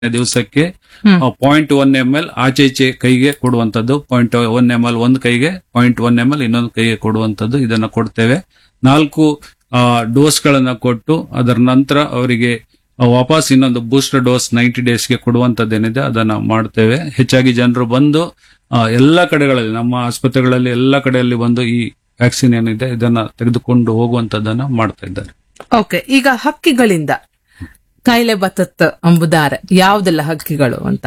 ದಿವಸಕ್ಕೆ ಹ್ಮ್. Point one M L ಆಚೆ ಈಚೆ ಕೈಗೆ ಕೊಡುವಂತದ್ದು ಪಾಯಿಂಟ್ ಒನ್ ಎಂ ಎಲ್ ಒಂದು ಕೈಗೆ ಪಾಯಿಂಟ್ ಒನ್ ಎಂ ಎಲ್ ಇನ್ನೊಂದು ಕೈಗೆ ಕೊಡುವಂತದ್ದು ಇದನ್ನ ಕೊಡ್ತೇವೆ ನಾಲ್ಕು ಡೋಸ್ ಗಳನ್ನ ಕೊಟ್ಟು ಅದರ ನಂತರ ಅವರಿಗೆ ಆ, ವಾಪಸ್ ಇನ್ನೊಂದು ಬೂಸ್ಟರ್ ಡೋಸ್ ನೈಂಟಿ ಡೇಸ್ಗೆ ಕೊಡುವಂತದ್ದೇನಿದೆ ಅದನ್ನ ಮಾಡ್ತೇವೆ ಹೆಚ್ಚಾಗಿ ಜನರು ಬಂದು ಆ, ಎಲ್ಲ ಕಡೆಗಳಲ್ಲಿ ನಮ್ಮ ಆಸ್ಪತ್ರೆಗಳಲ್ಲಿ ಎಲ್ಲ ಕಡೆಯಲ್ಲಿ ಬಂದು ಈ ವ್ಯಾಕ್ಸಿನ್ ಏನಿದೆ ಇದನ್ನ ತೆಗೆದುಕೊಂಡು ಹೋಗುವಂತದ್ದನ್ನ ಮಾಡ್ತಾ ಇದ್ದಾರೆ ಓಕೆ ಈಗ ಹಕ್ಕಿಗಳಿಂದ ಕಾಯಿಲೆ ಬತ್ತತ್ ಅಂಬುದಾರೆ ಯಾವ್ದೆಲ್ಲ ಹಕ್ಕಿಗಳು ಅಂತ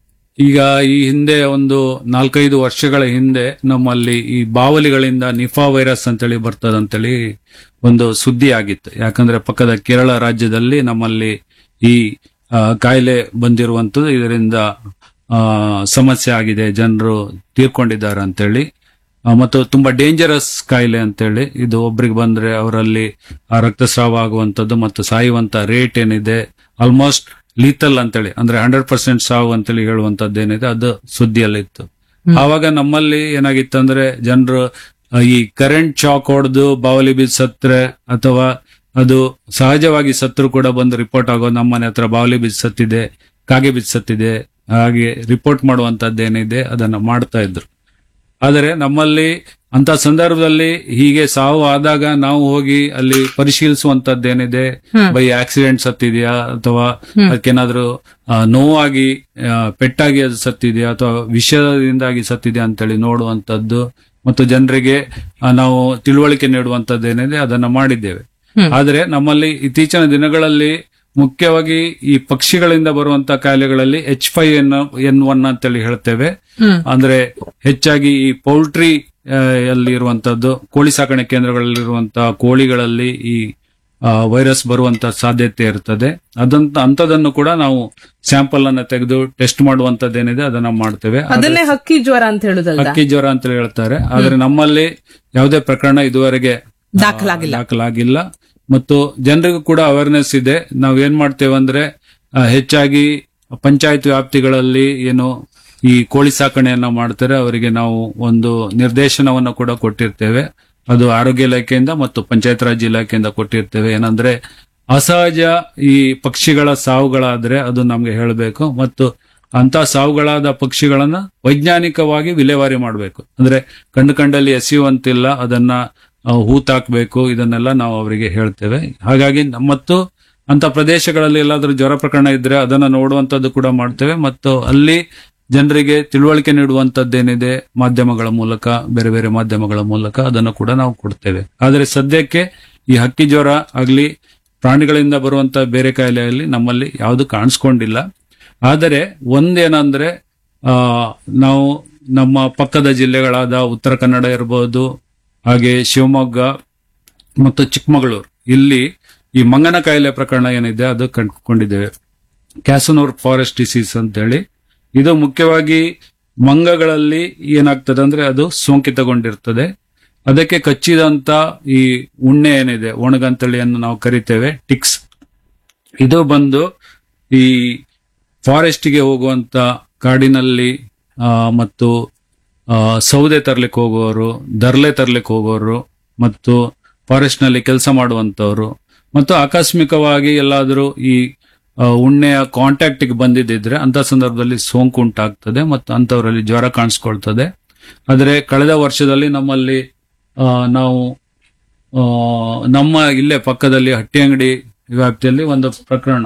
ಈಗ ಈ ಹಿಂದೆ ಒಂದು ನಾಲ್ಕೈದು ವರ್ಷಗಳ ಹಿಂದೆ ನಮ್ಮಲ್ಲಿ ಈ ಬಾವಲಿಗಳಿಂದ ನಿಫಾ ವೈರಸ್ ಅಂತೇಳಿ ಬರ್ತದಂತೇಳಿ ಒಂದು ಸುದ್ದಿ ಆಗಿತ್ತು ಯಾಕಂದ್ರೆ ಪಕ್ಕದ ಕೇರಳ ರಾಜ್ಯದಲ್ಲಿ ನಮ್ಮಲ್ಲಿ ಈ ಆ, ಕಾಯಿಲೆ ಬಂದಿರುವಂತದ್ದು ಇದರಿಂದ ಆ, ಸಮಸ್ಯೆ ಆಗಿದೆ ಜನರು ತೀರ್ಕೊಂಡಿದ್ದಾರೆ ಅಂತೇಳಿ ಆ, ಮತ್ತು ತುಂಬಾ ಡೇಂಜರಸ್ ಕಾಯಿಲೆ ಅಂತೇಳಿ ಇದು ಒಬ್ರಿಗೆ ಬಂದ್ರೆ ಅವರಲ್ಲಿ ಆ ರಕ್ತಸ್ರಾವ ಆಗುವಂತದ್ದು ಮತ್ತು ಸಾಯುವಂತ ರೇಟ್ ಏನಿದೆ ಆಲ್ಮೋಸ್ಟ್ ಲೀತಲ್ ಅಂತೇಳಿ ಅಂದ್ರೆ ಹಂಡ್ರೆಡ್ ಪರ್ಸೆಂಟ್ ಸಾವು ಅಂತೇಳಿ ಹೇಳುವಂತದ್ದು ಏನಿದೆ ಅದು ಸುದ್ದಿಯಲ್ಲಿತ್ತು ಆವಾಗ ನಮ್ಮಲ್ಲಿ ಏನಾಗಿತ್ತಂದ್ರೆ ಜನರು ಈ ಕರೆಂಟ್ ಶಾಕ್ ಹೊಡೆದು ಬಾವಲಿ ಬಿದ್ದು ಸತ್ರೆ ಅಥವಾ ಅದು ಸಹಜವಾಗಿ ಸತ್ರು ಕೂಡ ಬಂದು ರಿಪೋರ್ಟ್ ಆಗೋ ನಮ್ಮನೆ ಹತ್ರ ಬಾವಲಿ ಬಿದ್ದು ಸತ್ತಿದೆ ಕಾಗೆ ಬಿದ್ದು ಸತ್ತಿದೆ ಹಾಗೆ ರಿಪೋರ್ಟ್ ಮಾಡುವಂತದ್ದೇನಿದೆ ಅದನ್ನ ಮಾಡ್ತಾ ಇದ್ರು ಆದರೆ ನಮ್ಮಲ್ಲಿ ಅಂತ ಸಂದರ್ಭದಲ್ಲಿ ಹೀಗೆ ಸಾವು ಆದಾಗ ನಾವು ಹೋಗಿ ಅಲ್ಲಿ ಪರಿಶೀಲಿಸುವಂತದ್ದೇನಿದೆ ಬೈ ಆಕ್ಸಿಡೆಂಟ್ ಸತ್ತಿದೆಯಾ ಅಥವಾ ಅದಕ್ಕೇನಾದ್ರೂ ಆ, ನೋವಾಗಿ ಆ, ಪೆಟ್ಟಾಗಿ ಅದು ಸತ್ತಿದೆಯಾ ಅಥವಾ ವಿಷದಿಂದಾಗಿ ಸತ್ತಿದೆಯಾ ಅಂತೇಳಿ ನೋಡುವಂತದ್ದು ಮತ್ತು ಜನರಿಗೆ ಆ, ನಾವು ತಿಳುವಳಿಕೆ ನೀಡುವಂತದ್ದೇನಿದೆ ಅದನ್ನ ಮಾಡಿದ್ದೇವೆ ಆದರೆ ನಮ್ಮಲ್ಲಿ ಇತ್ತೀಚಿನ ದಿನಗಳಲ್ಲಿ ಮುಖ್ಯವಾಗಿ ಈ ಪಕ್ಷಿಗಳಿಂದ ಬರುವಂತ ಕಾಯಿಲೆಗಳಲ್ಲಿ H five N N one ಅಂತೇಳಿ ಹೇಳ್ತೇವೆ ಅಂದ್ರೆ ಹೆಚ್ಚಾಗಿ ಈ ಪೌಲ್ಟ್ರಿ ಅಲ್ಲಿ ಇರುವಂತದ್ದು ಕೋಳಿ ಸಾಕಣೆ ಕೇಂದ್ರಗಳಲ್ಲಿರುವಂತಹ ಕೋಳಿಗಳಲ್ಲಿ ಈ ಆ, ವೈರಸ್ ಬರುವಂತ ಸಾಧ್ಯತೆ ಇರ್ತದೆ ಅದಂತ ಅಂತದನ್ನು ಕೂಡ ನಾವು ಸ್ಯಾಂಪಲ್ ಅನ್ನ ತೆಗೆದು ಟೆಸ್ಟ್ ಮಾಡುವಂತದ್ದೇನಿದೆ ಅದನ್ನ ಮಾಡ್ತೇವೆ ಅದನ್ನೇ ಹಕ್ಕಿ ಜ್ವರ ಅಂತ ಹೇಳುದಲ್ಲ ಅಕ್ಕಿ ಜ್ವರ ಅಂತ ಹೇಳ್ತಾರೆ ಆದ್ರೆ ನಮ್ಮಲ್ಲಿ ಯಾವುದೇ ಪ್ರಕರಣ ಇದುವರೆಗೆ ಆ, ದಾಖಲಾಗಿಲ್ಲ. ದಾಖಲಾಗಿಲ್ಲ ಮತ್ತು ಜನರಿಗೂ ಕೂಡ ಅವೇರ್ನೆಸ್ ಇದೆ ನಾವ್ ಏನ್ ಮಾಡ್ತೇವೆ ಅಂದ್ರೆ ಆ, ಹೆಚ್ಚಾಗಿ ಪಂಚಾಯತ್ ವ್ಯಾಪ್ತಿಗಳಲ್ಲಿ ಏನು ಈ ಕೋಳಿ ಸಾಕಣೆಯನ್ನ ಮಾಡ್ತಾರೆ ಅವರಿಗೆ ನಾವು ಒಂದು ನಿರ್ದೇಶನವನ್ನು ಕೂಡ ಕೊಟ್ಟಿರ್ತೇವೆ ಅದು ಆರೋಗ್ಯ ಇಲಾಖೆಯಿಂದ ಮತ್ತು ಪಂಚಾಯತ್ ರಾಜ್ ಇಲಾಖೆಯಿಂದ ಕೊಟ್ಟಿರ್ತೇವೆ ಏನಂದ್ರೆ ಅಸಹಜ ಈ ಪಕ್ಷಿಗಳ ಸಾವುಗಳಾದ್ರೆ ಅದು ನಮ್ಗೆ ಹೇಳಬೇಕು ಮತ್ತು ಅಂತ ಸಾವುಗಳಾದ ಪಕ್ಷಿಗಳನ್ನ ವೈಜ್ಞಾನಿಕವಾಗಿ ವಿಲೇವಾರಿ ಮಾಡಬೇಕು ಅಂದ್ರೆ ಕಂಡು ಕಂಡಲ್ಲಿ ಎಸೆಯುವಂತಿಲ್ಲ ಅದನ್ನ ಆ, ಹೂತಾಕ್ಬೇಕು ಇದನ್ನೆಲ್ಲ ನಾವು ಅವರಿಗೆ ಹೇಳ್ತೇವೆ ಹಾಗಾಗಿ ನ- ಮತ್ತು ಅಂತ ಪ್ರದೇಶಗಳಲ್ಲಿ ಎಲ್ಲಾದ್ರೂ ಜ್ವರ ಪ್ರಕರಣ ಇದ್ರೆ ಅದನ್ನ ನೋಡುವಂತದ್ದು ಕೂಡ ಮಾಡ್ತೇವೆ ಮತ್ತು ಅಲ್ಲಿ ಜನರಿಗೆ ತಿಳುವಳಿಕೆ ನೀಡುವಂತದ್ದೇನಿದೆ ಮಾಧ್ಯಮಗಳ ಮೂಲಕ ಬೇರೆ ಬೇರೆ ಮಾಧ್ಯಮಗಳ ಮೂಲಕ ಅದನ್ನು ಕೂಡ ನಾವು ಕೊಡ್ತೇವೆ ಆದರೆ ಸದ್ಯಕ್ಕೆ ಈ ಹಕ್ಕಿ ಜ್ವರ ಆಗ್ಲಿ ಪ್ರಾಣಿಗಳಿಂದ ಬರುವಂತ ಬೇರೆ ಕಾಯಿಲೆಯಲ್ಲಿ ನಮ್ಮಲ್ಲಿ ಯಾವುದು ಕಾಣಿಸ್ಕೊಂಡಿಲ್ಲ ಆದರೆ ಒಂದೇನಂದ್ರೆ ಆ ನಾವು ನಮ್ಮ ಪಕ್ಕದ ಜಿಲ್ಲೆಗಳಾದ ಉತ್ತರ ಕನ್ನಡ ಇರಬಹುದು ಹಾಗೆ ಶಿವಮೊಗ್ಗ ಮತ್ತು ಚಿಕ್ಕಮಗಳೂರು ಇಲ್ಲಿ ಈ ಮಂಗನ ಕಾಯಿಲೆ ಪ್ರಕರಣ ಏನಿದೆ ಅದು ಕಂಡುಕೊಂಡಿದ್ದೇವೆ ಕ್ಯಾಸನೂರ್ ಫಾರೆಸ್ಟ್ ಡಿಸೀಸ್ ಅಂತ ಹೇಳಿ ಇದು ಮುಖ್ಯವಾಗಿ ಮಂಗಗಳಲ್ಲಿ ಏನಾಗ್ತದೆ ಅಂದ್ರೆ ಅದು ಸೋಂಕಿತಗೊಂಡಿರ್ತದೆ ಅದಕ್ಕೆ ಕಚ್ಚಿದಂತ ಈ ಉಣ್ಣೆ ಏನಿದೆ ಒಣಗಂತಳಿಯನ್ನು ನಾವು ಕರಿತೇವೆ ಟಿಕ್ಸ್ ಇದು ಬಂದು ಈ ಫಾರೆಸ್ಟ್ಗೆ ಹೋಗುವಂತ ಕಾಡಿನಲ್ಲಿ ಆ, ಮತ್ತು ಆ, ಸೌದೆ ತರ್ಲಿಕ್ಕೆ ಹೋಗುವವರು ದರ್ಲೆ ತರ್ಲಿಕ್ಕೆ ಹೋಗುವವರು ಮತ್ತು ಫಾರೆಸ್ಟ್ ನಲ್ಲಿ ಕೆಲಸ ಮಾಡುವಂತವರು ಮತ್ತು ಆಕಸ್ಮಿಕವಾಗಿ ಎಲ್ಲಾದರೂ ಈ ಆ, ಉಣ್ಣೆಯ ಕಾಂಟ್ಯಾಕ್ಟ್ ಗೆ ಬಂದಿದ್ದಿದ್ರೆ ಅಂತ ಸಂದರ್ಭದಲ್ಲಿ ಸೋಂಕು ಉಂಟಾಗ್ತದೆ ಮತ್ತು ಅಂತವರಲ್ಲಿ ಜ್ವರ ಕಾಣಿಸ್ಕೊಳ್ತದೆ ಆದರೆ ಕಳೆದ ವರ್ಷದಲ್ಲಿ ನಮ್ಮಲ್ಲಿ ಆ, ನಾವು ಆ, ನಮ್ಮ ಇಲ್ಲೇ ಪಕ್ಕದಲ್ಲಿ ಹಟ್ಟಿ ಅಂಗಡಿ ವ್ಯಾಪ್ತಿಯಲ್ಲಿ ಒಂದು ಪ್ರಕರಣ